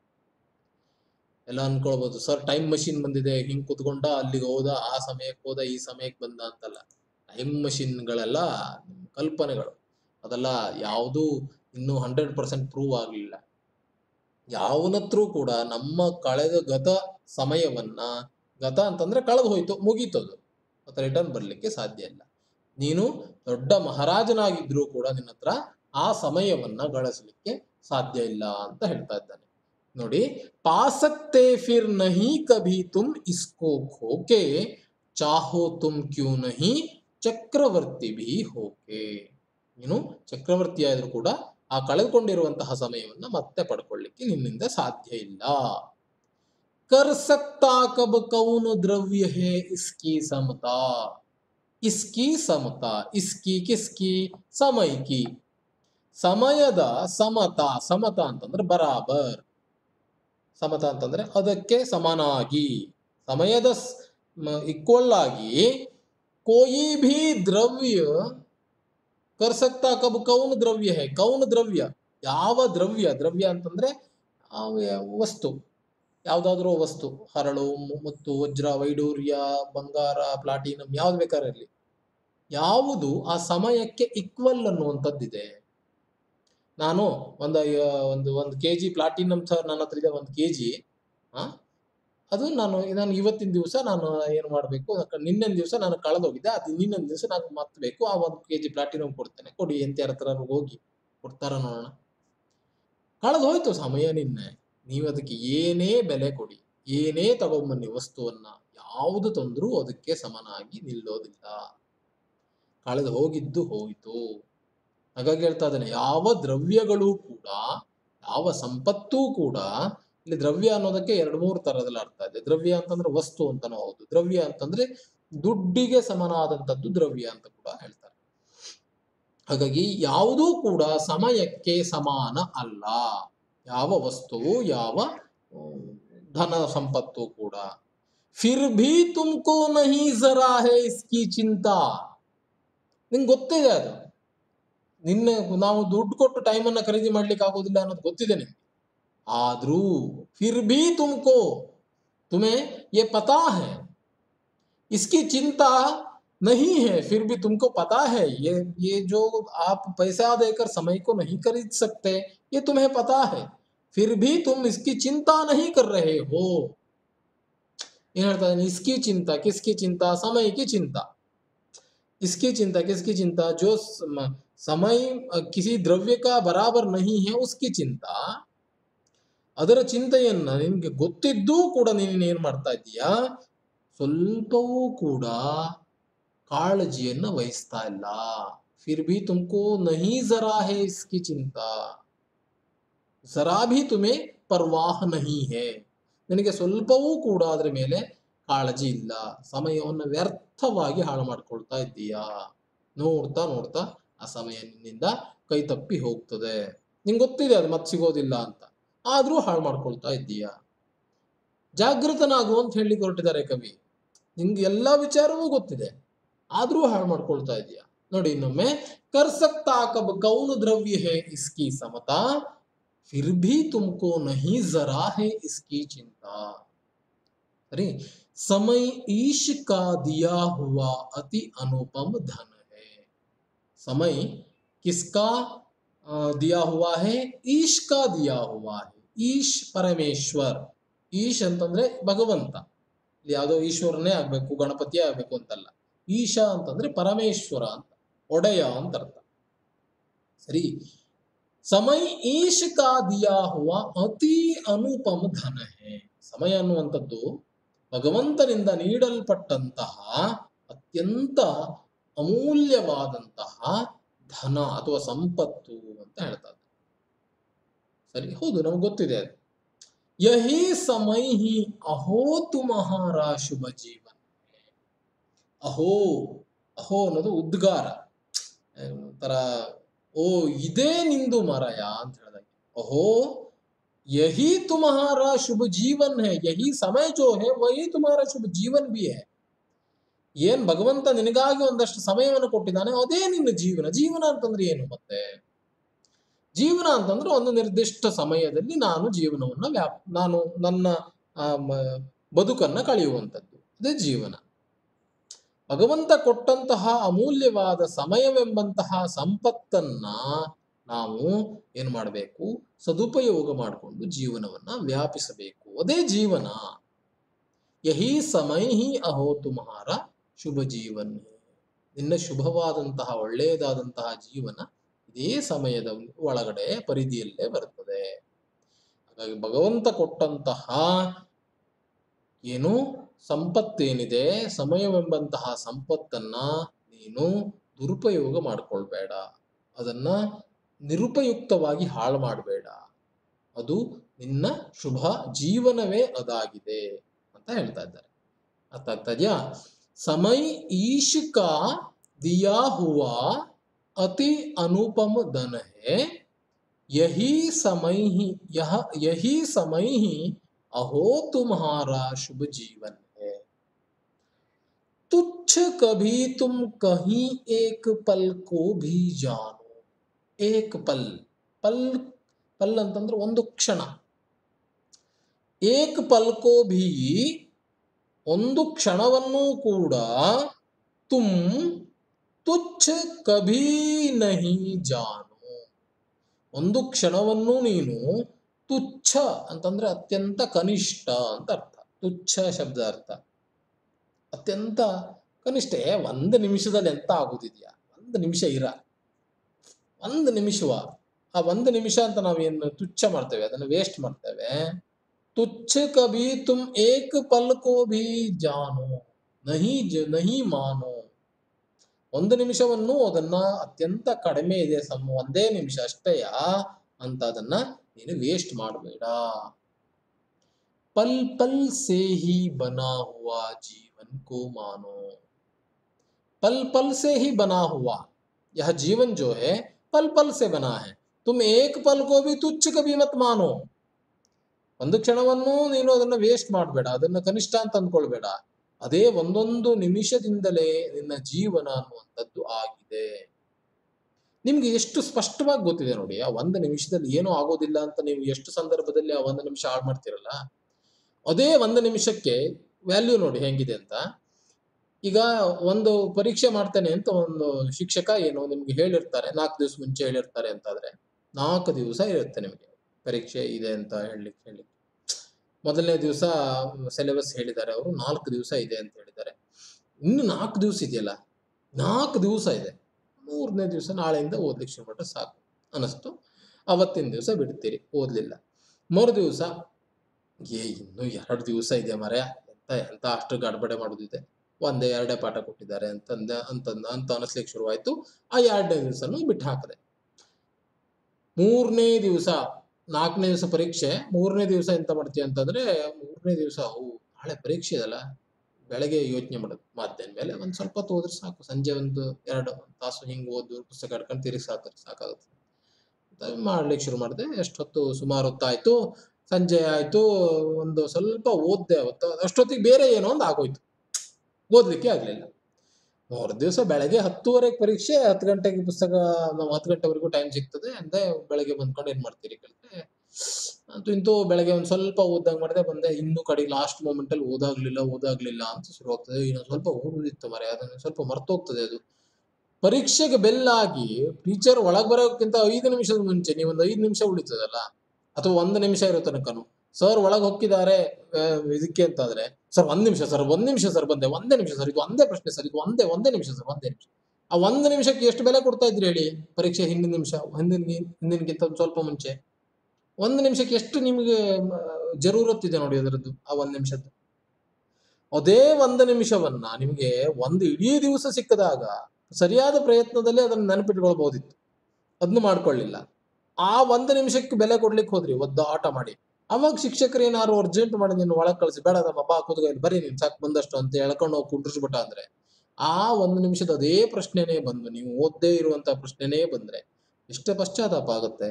ಎಲ್ಲ ಅನ್ಕೊಳ್ಬಹುದು ಸರ್ ಟೈಮ್ ಮಷಿನ್ ಬಂದಿದೆ ಹಿಂಗ್ ಕುತ್ಕೊಂಡ ಅಲ್ಲಿಗೆ ಹೋದ ಆ ಸಮಯಕ್ಕೆ ಹೋದ ಈ ಸಮಯಕ್ಕೆ ಬಂದ ಅಂತಲ್ಲ ಟೈಮ್ ಮಷಿನ್ಗಳೆಲ್ಲ ಕಲ್ಪನೆಗಳು ಅದೆಲ್ಲ ಯಾವುದೂ ಇನ್ನೂ ಹಂಡ್ರೆಡ್ ಪರ್ಸೆಂಟ್ ಪ್ರೂವ್ ಆಗಲಿಲ್ಲ ಯಾವನತ್ರೂ ಕೂಡ ನಮ್ಮ ಕಳೆದ ಗತ ಸಮಯವನ್ನ ಗತ ಅಂತಂದ್ರೆ ಕಳೆದು ಹೋಯ್ತು ಮುಗೀತದು ಮತ್ತೆ ರಿಟರ್ನ್ ಬರ್ಲಿಕ್ಕೆ ಸಾಧ್ಯ ಇಲ್ಲ ನೀನು ದೊಡ್ಡ ಮಹಾರಾಜನಾಗಿದ್ರೂ ಕೂಡ ನಿನ್ನ ಹತ್ರ ಆ ಸಮಯವನ್ನ ಗಳಿಸಲಿಕ್ಕೆ ಸಾಧ್ಯ ಇಲ್ಲ ಅಂತ ಹೇಳ್ತಾ ಇದ್ದಾನೆ ನೋಡಿ ಪಾಸಕ್ತೆ ಫಿರ್ ನಹಿ ಕಭಿ ತುಮ್ ಇಸ್ಕೋ ಖೋಕೆ ಚಾಹೋ ತುಮ್ ಕ್ಯೂ ನಹಿ ಚಕ್ರವರ್ತಿ ಭಿ ಹೋಕೆ ನೀನು ಚಕ್ರವರ್ತಿ ಆದ್ರೂ ಕೂಡ ಆ ಕಳೆದುಕೊಂಡಿರುವಂತಹ ಸಮಯವನ್ನ ಮತ್ತೆ ಪಡ್ಕೊಳ್ಳಿಕ್ಕೆ ನಿನ್ನಿಂದ ಸಾಧ್ಯ ಇಲ್ಲ कर सकता कब कौन द्रव्य है इसकी समता इसकी समता इसकी किसकी समय की ಸಮಯದ ಸಮತ ಸಮತ ಅಂತಂದ್ರೆ ಬರಾಬರ್ ಸಮತ ಅಂತಂದ್ರೆ ಅದಕ್ಕೆ ಸಮನಾಗಿ ಸಮಯದ ಇಕ್ವಲ್ ಆಗಿ ಕೋಯಿ ಭಿ ದ್ರವ್ಯ ಕರ್ ಸಕ್ತಾ ಕಬ್ ಕೌನ್ ದ್ರವ್ಯ ಹೇ ಕೌನ್ ದ್ರವ್ಯ ಯಾವ ದ್ರವ್ಯ ದ್ರವ್ಯ ಅಂತಂದ್ರೆ ಆ ವಸ್ತು ಯಾವುದಾದ್ರೂ ವಸ್ತು ಹರಳು ಮು- ಮುತ್ತು ವಜ್ರ ವೈಡೂರ್ಯ ಬಂಗಾರ ಪ್ಲಾಟಿನಂ ಯಾವ್ದು ಬೇಕಾದ್ರೆ ಇರಲಿ ಯಾವುದು ಆ ಸಮಯಕ್ಕೆ ಈಕ್ವಲ್ ಅನ್ನುವಂಥದ್ದಿದೆ ನಾನು ಒಂದು ಐ- ಒಂದು ಒಂದು ಕೆ ಜಿ ಪ್ಲಾಟಿನಮ್ ಸರ್ ನನ್ನ ಹತ್ರ ಇದೆ ಒಂದು ಕೆ ಜಿ ಅದು ನಾನು ನಾನು ಇವತ್ತಿನ ದಿವಸ ನಾನು ಏನು ಮಾಡಬೇಕು ನಿನ್ನೆ ದಿವಸ ನಾನು ಕಳೆದೋಗಿದ್ದೆ ಅದು ನಿನ್ನೆ ದಿವಸ ನಾನು ಮತ್ತೆ ಬೇಕು ಆ ಒಂದು ಕೆ ಜಿ ಪ್ಲಾಟಿನಮ್ ಕೊಡ್ತೇನೆ ಕೊಡಿ ಅಂತ ಯಾರ ಹತ್ರ ಹೋಗಿ ಕೊಡ್ತಾರ ನೋಡೋಣ ಕಳೆದು ಹೋಯ್ತು ಸಮಯ ನಿನ್ನೆ ನೀವು ಅದಕ್ಕೆ ಏನೇ ಬೆಲೆ ಕೊಡಿ ಏನೇ ತಗೊಂಬನ್ನಿ ವಸ್ತುವನ್ನ ಯಾವುದು ತಂದ್ರೂ ಅದಕ್ಕೆ ಸಮನಾಗಿ ನಿಲ್ಲೋದಿಲ್ಲ ಕಳೆದು ಹೋಗಿದ್ದು ಹೋಯಿತು ಹಾಗಾಗಿ ಹೇಳ್ತಾ ಇದ್ದಾನೆ ಯಾವ ದ್ರವ್ಯಗಳು ಕೂಡ ಯಾವ ಸಂಪತ್ತೂ ಕೂಡ ಇಲ್ಲಿ ದ್ರವ್ಯ ಅನ್ನೋದಕ್ಕೆ ಎರಡು ಮೂರು ತರದಲ್ಲಿ ಅರ್ಥ ಇದೆ ದ್ರವ್ಯ ಅಂತಂದ್ರೆ ವಸ್ತು ಅಂತಾನೂ ಹೌದು ದ್ರವ್ಯ ಅಂತಂದ್ರೆ ದುಡ್ಡಿಗೆ ಸಮನಾದಂಥದ್ದು ದ್ರವ್ಯ ಅಂತ ಕೂಡ ಹೇಳ್ತಾರೆ ಹಾಗಾಗಿ ಯಾವುದೂ ಕೂಡ ಸಮಯಕ್ಕೆ ಸಮಾನ ಅಲ್ಲ ಯಾವ ವಸ್ತುವು ಯಾವ ಹ್ಮ್, ಧನ ಸಂಪತ್ತು ಕೂಡ ಫಿರ್ ಭಿ ತುಮ್ಕೋ ನಹಿ ಜರಾ ಹೇ ಇಸ್ಕಿ ಚಿಂತಾ ನಿಂಗೆ ಗೊತ್ತಿದೆ ಅದು ನಿನ್ನೆ ನಾವು ದುಡ್ಡು ಕೊಟ್ಟು ಟೈಮನ್ನ ಖರೀದಿ ಮಾಡ್ಲಿಕ್ಕೆ ಆಗೋದಿಲ್ಲ ಅನ್ನೋದು ಗೊತ್ತಿದೆ ನಿಮ್ಗೆ ಆದ್ರೂ ಫಿರ್ ಭಿ ತುಮ್ಕೋ ತುಮೆ ये पता है इसकी चिंता नहीं है फिर भी तुमको पता है ये ये जो आप पैसा देकर समय को नहीं खरीद सकते ये तुम्हें पता है फिर भी तुम इसकी चिंता नहीं कर रहे हो ಏನ್ ಹೇಳ್ತಾ ಇದ್ದಾನೆ ಇಸ್ಕಿ ಚಿಂತಾ ಕಿಸ್ಕಿ ಚಿಂತಾ ಸಮಯ ಕಿ ಚಿಂತಾ इसकी चिंता किसकी चिंता जो सम- समय अ, किसी द्रव्य का बराबर नहीं है उसकी चिंता ಅದರ ಚಿಂತೆಯನ್ನ ನಿನ್ಗೆ ಗೊತ್ತಿದ್ದೂ ಕೂಡ ನೀನು ಏನ್ ಮಾಡ್ತಾ ಇದ್ದೀಯಾ ಸ್ವಲ್ಪವೂ ಕೂಡ ಕಾಳಜಿಯನ್ನ ವಹಿಸ್ತಾ ಇಲ್ಲ फिर भी तुमको नहीं जरा है इसकी चिंता जरा भी तुम्हें परवाह नहीं है ನಿನಗೆ ಸ್ವಲ್ಪವೂ ಕೂಡ ಅದ್ರ ಮೇಲೆ ಕಾಳಜಿ ಇಲ್ಲ ಸಮಯವನ್ನು ವ್ಯರ್ಥವಾಗಿ ಹಾಳು ಮಾಡ್ಕೊಳ್ತಾ ಇದ್ದೀಯಾ ನೋಡ್ತಾ ನೋಡ್ತಾ ಆ ಸಮಯ ನಿನ್ನಿಂದ ಕೈ ತಪ್ಪಿ ಹೋಗ್ತದೆ ನಿಂಗೆ ಗೊತ್ತಿದೆ ಅದು ಮತ್ತೆ ಸಿಗೋದಿಲ್ಲ ಅಂತ ಆದ್ರೂ ಹಾಳು ಮಾಡ್ಕೊಳ್ತಾ ಇದ್ದೀಯಾ ಜಾಗೃತನಾಗು ಅಂತ ಹೇಳಿ ಹೊರಟಿದ್ದಾರೆ ಕವಿ ನಿಂಗೆ ಎಲ್ಲಾ ವಿಚಾರವೂ ಗೊತ್ತಿದೆ ಆದ್ರೂ ಹಾಳು ಮಾಡ್ಕೊಳ್ತಾ ಇದೀಯಾ ನೋಡಿ ಇನ್ನೊಮ್ಮೆ कर सकता कब कौन द्रव्य है इसकी समता फिर भी तुमको नहीं जरा है इसकी चिंता अरे समय ईश का दिया हुआ अति अनुपम धन है समय किसका अ, दिया हुआ है ईश का दिया हुआ है ಈಶ್ ಪರಮೇಶ್ವರ್ ಈಶ್ ಅಂತಂದ್ರೆ ಭಗವಂತ ಇಲ್ಲಿ ಯಾವುದೋ ಈಶ್ವರನೇ ಆಗ್ಬೇಕು ಗಣಪತಿಯೇ ಆಗ್ಬೇಕು ಅಂತಲ್ಲ ಈಶ ಅಂತಂದ್ರೆ ಪರಮೇಶ್ವರ ಅಂತ ಒಡೆಯ ಅಂತ ಅರ್ಥ ಸರಿ ಸಮಯ ಈಶ್ ಕಾ ದಿಯಾ ಹುವ ಅತಿ ಅನುಪಮ ಧನ ಹೇ ಸಮಯ ಅನ್ನುವಂಥದ್ದು ಭಗವಂತನಿಂದ ನೀಡಲ್ಪಟ್ಟಂತಹ ಅತ್ಯಂತ ಅಮೂಲ್ಯವಾದಂತಹ ಧನ ಅಥವಾ ಸಂಪತ್ತು ಅಂತ ಹೇಳ್ತಾರೆ ಸರಿ ಹೌದು ನಮ್ಗೆ ಗೊತ್ತಿದೆ ಅದು ಯಹಿ ಸಮಯ ಹಿ ಅಹೋ ತುಮಹಾರ ಶುಭ ಜೀವನ ಅಹೋ ಅಹೋ ಅನ್ನೋದು ಉದ್ಗಾರ ಆ, ಒಂಥರ ಓ ಇದೇ ನಿಂದು ಮರಯ ಅಂತ ಹೇಳಿದಾಗ ಅಹೋ ಯಹಿ ತುಮಹಾರ ಶುಭ ಜೀವನ್ ಹೇ ಯಹಿ ಸಮಯ ಜೋ ಹೇ ವಹಿ ತುಮಾರ ಶುಭ ಜೀವನ್ ಬಿ ಹೇ ಏನ್ ಭಗವಂತ ನಿನಗಾಗಿ ಒಂದಷ್ಟು ಸಮಯವನ್ನು ಕೊಟ್ಟಿದ್ದಾನೆ ಅದೇ ನಿನ್ನ ಜೀವನ ಜೀವನ ಅಂತಂದ್ರೆ ಏನು ಮತ್ತೆ ಜೀವನ ಅಂತಂದ್ರೆ ಒಂದು ನಿರ್ದಿಷ್ಟ ಸಮಯದಲ್ಲಿ ನಾನು ಜೀವನವನ್ನ ವ್ಯಾಪ್ ನಾನು ನನ್ನ ಆ, ಮ- ಬದುಕನ್ನ ಕಳೆಯುವಂಥದ್ದು ಅದೇ ಜೀವನ ಭಗವಂತ ಕೊಟ್ಟಂತಹ ಅಮೂಲ್ಯವಾದ ಸಮಯವೆಂಬಂತಹ ಸಂಪತ್ತನ್ನ ನಾವು ಏನ್ ಮಾಡಬೇಕು ಸದುಪಯೋಗ ಮಾಡಿಕೊಂಡು ಜೀವನವನ್ನ ವ್ಯಾಪಿಸಬೇಕು ಅದೇ ಜೀವನ ಯಹಿ ಸಮಯ ಹಿ ಅಹೋ ತುಮಹಾರ ಶುಭ ಜೀವನ್ ನಿನ್ನ ಶುಭವಾದಂತಹ ಒಳ್ಳೆಯದಾದಂತಹ ಜೀವನ ಇದೇ ಸಮಯದ ಒಳಗಡೆ ಪರಿಧಿಯಲ್ಲೇ ಬರ್ತದೆ ಹಾಗಾಗಿ ಭಗವಂತ ಕೊಟ್ಟಂತಹ ಏನು ಸಂಪತ್ತೇನಿದೆ ಸಮಯವೆಂಬಂತಹ ಸಂಪತ್ತನ್ನ ನೀನು ದುರುಪಯೋಗ ಮಾಡ್ಕೊಳ್ಬೇಡ ಅದನ್ನ ನಿರುಪಯುಕ್ತವಾಗಿ ಹಾಳು ಮಾಡಬೇಡ ಅದು ನಿನ್ನ ಶುಭ ಜೀವನವೇ ಅದಾಗಿದೆ ಅಂತ ಹೇಳ್ತಾ ಇದ್ದಾರೆ ಅರ್ಥ ಆಗ್ತಾ ಇದೆಯಾ ಸಮಯ ಈಶ್ ಕಾ ದಿಯಾ ಹುವಾ अति अनुपम धन है यही समय ही यह यही समय ही अहो तुम्हारा शुभ जीवन है तुच्छ कभी तुम कहीं एक पल को भी जानो एक पल पल पल ಅಂತಂದ್ರೆ ಒಂದು ಕ್ಷಣ ಏಕ್ ಪಲ್ಕೋ ಭೀ ಒಂದು ಕ್ಷಣವನ್ನೂ ಕೂಡ ತುಮ್ ತುಚ್ಛ ಕಭೀ ನಹಿ ಜಾನು ಒಂದು ಕ್ಷಣವನ್ನು ನೀನು ತುಚ್ಛ ಅಂತಂದ್ರೆ ಅತ್ಯಂತ ಕನಿಷ್ಠ ಅಂತ ಅರ್ಥ ತುಚ್ಛ ಶಬ್ದ ಅರ್ಥ ಅತ್ಯಂತ ಕನಿಷ್ಠ ಏ, ಒಂದು ನಿಮಿಷದಲ್ಲಿ ಎಂತ ಆಗುದಿದ್ಯಾ ಒಂದು ನಿಮಿಷ ಇರ ಒಂದು ನಿಮಿಷವ ಆ ಒಂದು ನಿಮಿಷ ಅಂತ ನಾವೇನು ತುಚ್ಛ ಮಾಡ್ತೇವೆ ಅದನ್ನು ವೇಸ್ಟ್ ಮಾಡ್ತೇವೆ ತುಚ್ಛ ಕಭಿ ತುಮ್ ಏಕ್ ಪಲ್ ಕೋ ಭೀ ಜಾನು ನಹಿ ಜ ನಹಿ ಮಾನೋ ಒಂದು ನಿಮಿಷವನ್ನು ಅದನ್ನ ಅತ್ಯಂತ ಕಡಿಮೆ ಇದೆ ಸಮ ಒಂದೇ ನಿಮಿಷ ಅಷ್ಟೇಯ ಅಂತ ಅದನ್ನ ನೀನು ವೇಸ್ಟ್ ಮಾಡಬೇಡ पल पल से ही बना हुआ जीवन को मानो पल पल से ही बना हुआ यह जीवन जो है पल पल से बना है तुम एक पल को भी तुच्छ कभी मत मानो ಒಂದು ಕ್ಷಣವನ್ನು ನೀನು ಅದನ್ನ ವೇಸ್ಟ್ ಮಾಡಬೇಡ ಅದನ್ನ ಕನಿಷ್ಠ ಅಂತ ಅಂದ್ಕೊಳ್ಬೇಡ ಅದೇ ಒಂದೊಂದು ನಿಮಿಷದಿಂದಲೇ ನಿನ್ನ ಜೀವನ ಅನ್ನುವಂಥದ್ದು ಆಗಿದೆ ನಿಮ್ಗೆ ಎಷ್ಟು ಸ್ಪಷ್ಟವಾಗಿ ಗೊತ್ತಿದೆ ನೋಡಿ ಆ ಒಂದು ನಿಮಿಷದಲ್ಲಿ ಏನೂ ಆಗೋದಿಲ್ಲ ಅಂತ ನೀವು ಎಷ್ಟು ಸಂದರ್ಭದಲ್ಲಿ ಆ ಒಂದು ನಿಮಿಷ ಹಾಳು ಮಾಡ್ತಿರಲ್ಲ ಅದೇ ಒಂದು ನಿಮಿಷಕ್ಕೆ ವ್ಯಾಲ್ಯೂ ನೋಡಿ ಹೆಂಗಿದೆ ಅಂತ ಈಗ ಒಂದು ಪರೀಕ್ಷೆ ಮಾಡ್ತೇನೆ ಅಂತ ಒಂದು ಶಿಕ್ಷಕ ಏನು ನಿಮ್ಗೆ ಹೇಳಿರ್ತಾರೆ ನಾಲ್ಕು ದಿವಸ ಮುಂಚೆ ಹೇಳಿರ್ತಾರೆ ಅಂತಾದ್ರೆ ನಾಲ್ಕು ದಿವಸ ಇರುತ್ತೆ ನಿಮಗೆ ಪರೀಕ್ಷೆ ಇದೆ ಅಂತ ಹೇಳಲಿಕ್ಕೆ ಹೇಳಿ ಮೊದಲನೇ ದಿವಸ ಸಿಲೆಬಸ್ ಹೇಳಿದ್ದಾರೆ ಅವರು ನಾಲ್ಕು ದಿವಸ ಇದೆ ಅಂತ ಹೇಳಿದ್ದಾರೆ ಇನ್ನು ನಾಲ್ಕು ದಿವಸ ಇದೆಯಲ್ಲ ನಾಲ್ಕು ದಿವಸ ಇದೆ ಮೂರನೇ ದಿವಸ ನಾಳೆಯಿಂದ ಓದ್ಲಿಕ್ಕೆ ಶುರು ಮಾಡ್ರೆ ಸಾಕು ಅನಿಸ್ತು ಅವತ್ತಿನ ದಿವಸ ಬಿಡ್ತೀರಿ ಓದಲಿಲ್ಲ ಮರು ದಿವಸ ಏ ಇನ್ನು ಎರಡು ದಿವಸ ಇದೆ ಮರ್ಯ ಎಂತ ಎಂತ ಅಷ್ಟು ಗಡ್ಬಡೆ ಮಾಡೋದಿದೆ ಒಂದೇ ಎರಡೇ ಪಾಠ ಕೊಟ್ಟಿದ್ದಾರೆ ಅಂತಂದ ಅಂತಂದ ಅಂತ ಅನಿಸ್ಲಿಕ್ಕೆ ಶುರುವಾಯ್ತು ಆ ಎರಡನೇ ದಿವಸನೂ ಬಿಟ್ಟು ಹಾಕಿದೆ ಮೂರನೇ ದಿವಸ ನಾಲ್ಕನೇ ದಿವಸ ಪರೀಕ್ಷೆ ಮೂರನೇ ದಿವಸ ಎಂತ ಮಾಡ್ತೀವಿ ಅಂತಂದ್ರೆ ಮೂರನೇ ದಿವಸ ಓ ನಾಳೆ ಪರೀಕ್ಷೆ ಇದಲ್ಲ ಬೆಳಗ್ಗೆ ಯೋಚನೆ ಮಾಡೋದು ಮಧ್ಯಾಹ್ನ ಮೇಲೆ ಒಂದ್ ಸ್ವಲ್ಪ ಹೊತ್ತು ಹೋದ್ರೆ ಸಾಕು ಸಂಜೆ ಒಂದು ಎರಡು ತಾಸು ಹಿಂಗ್ ಓದು ಪುಸ್ತಕ ಹಿಡ್ಕೊಂಡು ತಿರುಗಿ ಸಾಕು ಸಾಕಾಗುತ್ತೆ ಅಂತ ಮಾಡ್ಲಿಕ್ಕೆ ಶುರು ಮಾಡಿದೆ ಎಷ್ಟೊತ್ತು ಸುಮಾರು ಹೊತ್ತಾಯ್ತು ಸಂಜೆ ಆಯ್ತು ಒಂದು ಸ್ವಲ್ಪ ಓದ್ದೆ ಅವತ್ತು ಅಷ್ಟೊತ್ತಿಗೆ ಬೇರೆ ಏನೋ ಒಂದು ಆಗೋಯ್ತು ಓದ್ಲಿಕ್ಕೆ ಆಗ್ಲಿಲ್ಲ ಮೂರು ದಿವಸ ಬೆಳಗ್ಗೆ ಹತ್ತುವರೆಗೆ ಪರೀಕ್ಷೆ ಹತ್ತು ಗಂಟೆಗೆ ಪುಸ್ತಕ ನಾವು ಹತ್ತು ಗಂಟೆವರೆಗೂ ಟೈಮ್ ಸಿಗ್ತದೆ ಅಂದ್ರೆ ಬೆಳಗ್ಗೆ ಬಂದ್ಕೊಂಡು ಏನ್ ಮಾಡ್ತೀರಿ ಕೇಳಿದ್ರೆ ಅಂತೂ ಇಂತೂ ಬೆಳಗ್ಗೆ ಒಂದ್ ಸ್ವಲ್ಪ ಓದಂಗ್ ಮಾಡಿದೆ ಬಂದೆ ಇನ್ನು ಕಡೆ ಲಾಸ್ಟ್ ಮೂಮೆಂಟ್ ಅಲ್ಲಿ ಓದಾಗ್ಲಿಲ್ಲ ಓದಾಗ್ಲಿಲ್ಲ ಅಂತ ಶುರು ಆಗ್ತದೆ ಇನ್ನೊಂದ್ ಸ್ವಲ್ಪ ಓದುದಿತ್ತು ಮರೆ ಅದನ್ನ ಸ್ವಲ್ಪ ಮರ್ತೋಗ್ತದೆ ಅದು ಪರೀಕ್ಷೆಗೆ ಬೆಲ್ ಆಗಿ ಟೀಚರ್ ಒಳಗ್ ಬರೋಕ್ಕಿಂತ ಐದು ನಿಮಿಷದ ಮುಂಚೆ ನೀವು ಒಂದು ಐದು ನಿಮಿಷ ಉಳಿತದಲ್ಲ ಅಥವಾ ಒಂದು ನಿಮಿಷ ಇರೋ ತನಕನು ಸರ್ ಒಳಗ್ ಹೋಗಿದ್ದಾರೆ ಆ, ಇದಕ್ಕೆ ಅಂತಾದ್ರೆ ಸರ್ ಒಂದ್ ನಿಮಿಷ ಸರ್ ಒಂದ್ ನಿಮಿಷ ಸರ್ ಬಂದೆ ಒಂದೇ ನಿಮಿಷ ಸರ್ ಇದು ಒಂದೇ ಪ್ರಶ್ನೆ ಸರ್ ಇದು ಒಂದೇ ಒಂದೇ ನಿಮಿಷ ಸರ್ ಒಂದೇ ನಿಮಿಷ ಆ ಒಂದು ನಿಮಿಷಕ್ಕೆ ಎಷ್ಟು ಬೆಲೆ ಕೊಡ್ತಾ ಇದ್ರಿ ಹೇಳಿ ಪರೀಕ್ಷೆ ಹಿಂದಿನ ನಿಮಿಷ ಹಿಂದಿನ ಹಿಂದಿನಗಿಂತ ಒಂದ್ ಸ್ವಲ್ಪ ಮುಂಚೆ ಒಂದು ನಿಮಿಷಕ್ಕೆ ಎಷ್ಟು ನಿಮಗೆ ಜರೂರತ್ತಿದೆ ನೋಡಿ ಅದರದ್ದು ಆ ಒಂದ್ ನಿಮಿಷದ್ದು ಅದೇ ಒಂದು ನಿಮಿಷವನ್ನ ನಿಮಗೆ ಒಂದು ಇಡೀ ದಿವಸ ಸಿಕ್ಕದಾಗ ಸರಿಯಾದ ಪ್ರಯತ್ನದಲ್ಲಿ ಅದನ್ನ ನೆನಪಿಟ್ಕೊಳ್ಬಹುದಿತ್ತು ಅದನ್ನು ಮಾಡ್ಕೊಳ್ಳಿಲ್ಲ ಆ ಒಂದು ನಿಮಿಷಕ್ಕೆ ಬೆಲೆ ಕೊಡ್ಲಿಕ್ಕೆ ಹೋದ್ರಿ ಒದ್ದ ಆಟ ಮಾಡಿ ಅವಾಗ ಶಿಕ್ಷಕರು ಏನಾದ್ರು ಅರ್ಜೆಂಟ್ ಮಾಡಿ ನೀನು ಒಳಗ್ ಕಳಿಸಿ ಬೇಡ ನಮ್ಮ ಬಾ ಕೂತ್ಕೊ ಇಲ್ಲಿ ಬರೀ ನೀನ್ ಸಾಕು ಬಂದಷ್ಟು ಅಂತ ಹೇಳ್ಕೊಂಡು ಹೋಗಿ ಕುಂಡ್ರಿಸ್ಬಿಟ್ಟ ಅಂದ್ರೆ ಆ ಒಂದು ನಿಮಿಷದ ಅದೇ ಪ್ರಶ್ನೆನೇ ಬಂದು ನೀವು ಓದ್ದೇ ಇರುವಂತ ಪ್ರಶ್ನೆನೇ ಬಂದ್ರೆ ಎಷ್ಟು ಪಶ್ಚಾತ್ತಾಪ ಆಗುತ್ತೆ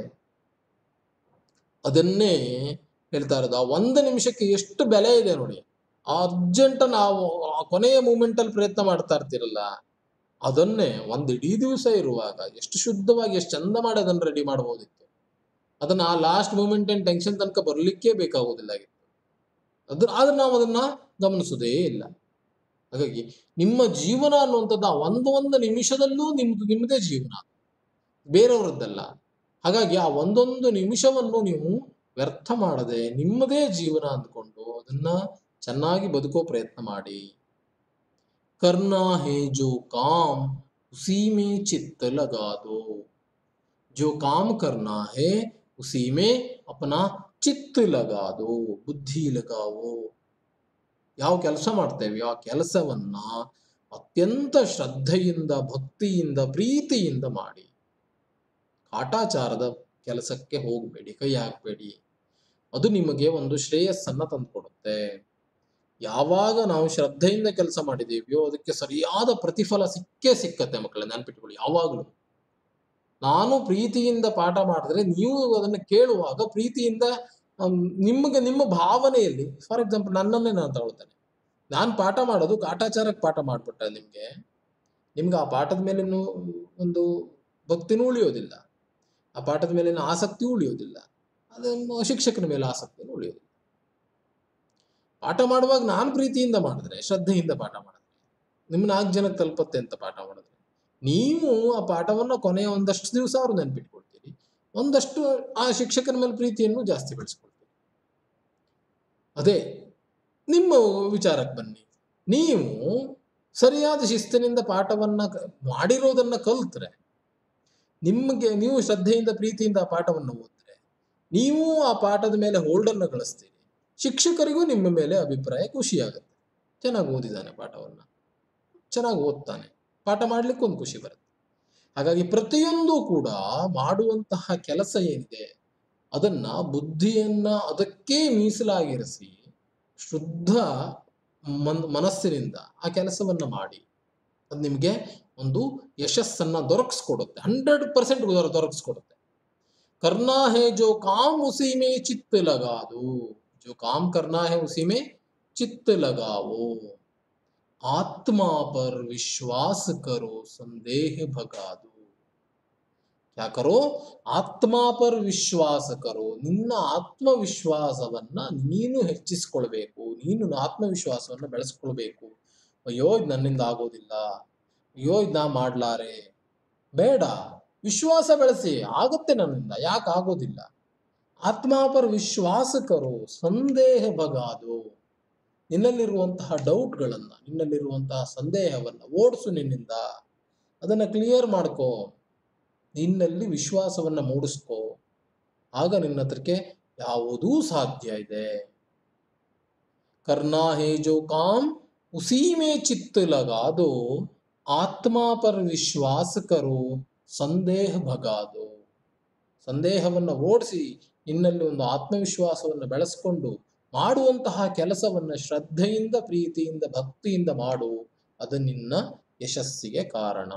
ಅದನ್ನೇ ಹೇಳ್ತಾ ಇರೋದು ಆ ಒಂದು ನಿಮಿಷಕ್ಕೆ ಎಷ್ಟು ಬೆಲೆ ಇದೆ ನೋಡಿ ಆ ಅರ್ಜೆಂಟ್ ನಾವು ಆ ಕೊನೆಯ ಮೂಮೆಂಟ್ ಅಲ್ಲಿ ಪ್ರಯತ್ನ ಮಾಡ್ತಾ ಇರ್ತೀರಲ್ಲ ಅದನ್ನೇ ಒಂದ್ ಇಡೀ ದಿವಸ ಇರುವಾಗ ಎಷ್ಟು ಶುದ್ಧವಾಗಿ ಎಷ್ಟು ಚಂದ ಮಾಡಿ ಅದನ್ನ ರೆಡಿ ಮಾಡಬಹುದಿತ್ತು ಅದನ್ನ ಆ ಲಾಸ್ಟ್ ಮೂಮೆಂಟ್ ಏನ್ ಟೆನ್ಷನ್ ತನಕ ಬರ್ಲಿಕ್ಕೆ ಬೇಕಾಗುವುದಿಲ್ಲ ಆಗಿತ್ತು ಅದ್ರ ಆದ್ರೆ ನಾವು ಅದನ್ನ ಗಮನಿಸೋದೇ ಇಲ್ಲ ಹಾಗಾಗಿ ನಿಮ್ಮ ಜೀವನ ಅನ್ನುವಂಥದ್ದು ಆ ಒಂದು ಒಂದು ನಿಮಿಷದಲ್ಲೂ ನಿಮ್ದು ನಿಮ್ಮದೇ ಜೀವನ ಬೇರೆಯವರದ್ದಲ್ಲ ಹಾಗಾಗಿ ಆ ಒಂದೊಂದು ನಿಮಿಷವನ್ನು ನೀವು ವ್ಯರ್ಥ ಮಾಡದೆ ನಿಮ್ಮದೇ ಜೀವನ ಅಂದ್ಕೊಂಡು ಅದನ್ನ ಚೆನ್ನಾಗಿ ಬದುಕೋ ಪ್ರಯತ್ನ ಮಾಡಿ करना है जो काम उसी में चित्त लगा दो जो काम करना है उसी में अपना ಚಿತ್ತ ಲಗಾ ದೋ ಬುದ್ಧಿ ಲಗಾವೋ ಯಾವ ಕೆಲಸ ಮಾಡ್ತೇವೆ ಆ ಕೆಲಸವನ್ನ ಅತ್ಯಂತ ಶ್ರದ್ಧೆಯಿಂದ ಭಕ್ತಿಯಿಂದ ಪ್ರೀತಿಯಿಂದ ಮಾಡಿ ಕಾಟಾಚಾರದ ಕೆಲಸಕ್ಕೆ ಹೋಗಬೇಡಿ ಕೈ ಹಾಕಬೇಡಿ ಅದು ನಿಮಗೆ ಒಂದು ಶ್ರೇಯಸ್ಸನ್ನ ತಂದುಕೊಡುತ್ತೆ ಯಾವಾಗ ನಾವು ಶ್ರದ್ಧೆಯಿಂದ ಕೆಲಸ ಮಾಡಿದೇವಿಯೋ ಅದಕ್ಕೆ ಸರಿಯಾದ ಪ್ರತಿಫಲ ಸಿಕ್ಕೇ ಸಿಕ್ಕತ್ತೆ ಮಕ್ಕಳೇ ನೆನ್ಪಿಟ್ಕೊಳ್ಳಿ ಯಾವಾಗಲೂ ನಾನು ಪ್ರೀತಿಯಿಂದ ಪಾಠ ಮಾಡಿದ್ರೆ ನೀವು ಅದನ್ನು ಕೇಳುವಾಗ ಪ್ರೀತಿಯಿಂದ ಅಮ್, ನಿಮಗೆ ನಿಮ್ಮ ಭಾವನೆಯಲ್ಲಿ ಫಾರ್ ಎಕ್ಸಾಂಪಲ್ ನನ್ನನ್ನೇ ನಾನು ತಗೊಳ್ತೇನೆ ನಾನು ಪಾಠ ಮಾಡೋದು ಕಾಟಾಚಾರಕ್ಕೆ ಪಾಠ ಮಾಡ್ಬಿಟ್ರೆ ನಿಮ್ಗೆ ನಿಮ್ಗೆ ಆ ಪಾಠದ ಮೇಲಿನ ಒಂದು ಭಕ್ತಿನೂ ಉಳಿಯೋದಿಲ್ಲ ಆ ಪಾಠದ ಮೇಲಿನ ಆಸಕ್ತಿ ಉಳಿಯೋದಿಲ್ಲ ಅದನ್ನು ಶಿಕ್ಷಕನ ಮೇಲೆ ಆಸಕ್ತಿನೂ ಉಳಿಯೋದಿಲ್ಲ ಪಾಠ ಮಾಡುವಾಗ ನಾನು ಪ್ರೀತಿಯಿಂದ ಮಾಡಿದ್ರೆ ಶ್ರದ್ಧೆಯಿಂದ ಪಾಠ ಮಾಡಿದ್ರೆ ನಿಮ್ಮ ನಾಲ್ಕು ಜನಕ್ಕೆ ತಲುಪತ್ತೆ ಅಂತ ಪಾಠ ಮಾಡಿದ್ರೆ ನೀವು ಆ ಪಾಠವನ್ನ ಕೊನೆಯ ಒಂದಷ್ಟು ದಿವಸ ಅವ್ರು ನೆನ್ಪಿಟ್ಕೊಳ್ತೀರಿ ಒಂದಷ್ಟು ಆ ಶಿಕ್ಷಕನ ಮೇಲೆ ಪ್ರೀತಿಯನ್ನು ಜಾಸ್ತಿ ಬೆಳೆಸ್ಕೊಳ್ತೀರಿ ಅದೇ ನಿಮ್ಮ ವಿಚಾರಕ್ಕೆ ಬನ್ನಿ ನೀವು ಸರಿಯಾದ ಶಿಸ್ತಿನಿಂದ ಪಾಠವನ್ನ ಕ- ಮಾಡಿರೋದನ್ನ ಕಲ್ತ್ರೆ ನಿಮಗೆ ನೀವು ಶ್ರದ್ಧೆಯಿಂದ ಪ್ರೀತಿಯಿಂದ ಆ ಪಾಠವನ್ನು ಓದಿದ್ರೆ ನೀವು ಆ ಪಾಠದ ಮೇಲೆ ಹೋಲ್ಡನ್ನು ಗಳಿಸ್ತೀರಿ ಶಿಕ್ಷಕರಿಗೂ ನಿಮ್ಮ ಮೇಲೆ ಅಭಿಪ್ರಾಯ ಖುಷಿಯಾಗುತ್ತೆ ಚೆನ್ನಾಗಿ ಓದಿದ್ದಾನೆ ಪಾಠವನ್ನ ಚೆನ್ನಾಗಿ ಓದ್ತಾನೆ ಪಾಠ ಮಾಡ್ಲಿಕ್ಕೆ ಒಂದು ಖುಷಿ ಬರುತ್ತೆ ಹಾಗಾಗಿ ಪ್ರತಿಯೊಂದು ಕೂಡ ಮಾಡುವಂತಹ ಕೆಲಸ ಏನಿದೆ ಅದನ್ನ ಬುದ್ಧಿಯನ್ನ ಅದಕ್ಕೆ ಮೀಸಲಾಗಿರಿಸಿ ಶುದ್ಧ ಮನ್ ಮನಸ್ಸಿನಿಂದ ಆ ಕೆಲಸವನ್ನ ಮಾಡಿ ಅದು ನಿಮಗೆ ಒಂದು ಯಶಸ್ಸನ್ನ ದೊರಕಿಸ್ಕೊಡುತ್ತೆ ಹಂಡ್ರೆಡ್ ಪರ್ಸೆಂಟ್ ದೊರಕಿಸ್ಕೊಡುತ್ತೆ करना है जो काम उसी में चित्त लगा दो जो काम करना है उसी में चित्त लगाओ आत्मा पर विश्वास करो संदेह भगा दो क्या करो ಆತ್ಮ ಪರ್ ವಿಶ್ವಾಸ ಕರೋ ನಿನ್ನ ಆತ್ಮವಿಶ್ವಾಸವನ್ನ ನೀನು ಹೆಚ್ಚಿಸ್ಕೊಳ್ಬೇಕು ನೀನು ಆತ್ಮವಿಶ್ವಾಸವನ್ನ ಬೆಳೆಸ್ಕೊಳ್ಬೇಕು ಅಯ್ಯೋ ಇದು ನನ್ನಿಂದ ಆಗೋದಿಲ್ಲ ಅಯ್ಯೋ ಇದು ನಾ ಮಾಡ್ಲಾರೆ ಬೇಡ ವಿಶ್ವಾಸ ಬೆಳೆಸಿ ಆಗುತ್ತೆ ನನ್ನಿಂದ ಯಾಕೆ ಆಗೋದಿಲ್ಲ ಆತ್ಮ ಪರ ವಿಶ್ವಾಸ ಕರೋ ಸಂದೇಹ ಭಗಾದು ನಿನ್ನಲ್ಲಿರುವಂತಹ ಡೌಟ್ಗಳನ್ನ ನಿನ್ನಲ್ಲಿರುವಂತಹ ಸಂದೇಹವನ್ನ ಓಡಿಸು ನಿನ್ನಿಂದ ಅದನ್ನ ಕ್ಲಿಯರ್ ಮಾಡ್ಕೋ ನಿನ್ನಲ್ಲಿ ವಿಶ್ವಾಸವನ್ನ ಮೂಡಿಸ್ಕೋ ಆಗ ನಿನ್ನ ಹತ್ರಕ್ಕೆ ಯಾವುದೂ ಸಾಧ್ಯ ಇದೆ करना है जो काम उसी में चित्त लगा दो ಆತ್ಮ ಪರ ವಿಶ್ವಾಸ ಕರೋ ಸಂದೇಹ ಭಗಾದು ಸಂದೇಹವನ್ನು ಓಡಿಸಿ ನಿನ್ನಲ್ಲಿ ಒಂದು ಆತ್ಮವಿಶ್ವಾಸವನ್ನು ಬೆಳೆಸ್ಕೊಂಡು ಮಾಡುವಂತಹ ಕೆಲಸವನ್ನ ಶ್ರದ್ಧೆಯಿಂದ ಪ್ರೀತಿಯಿಂದ ಭಕ್ತಿಯಿಂದ ಮಾಡು ಅದು ನಿನ್ನ ಯಶಸ್ಸಿಗೆ ಕಾರಣ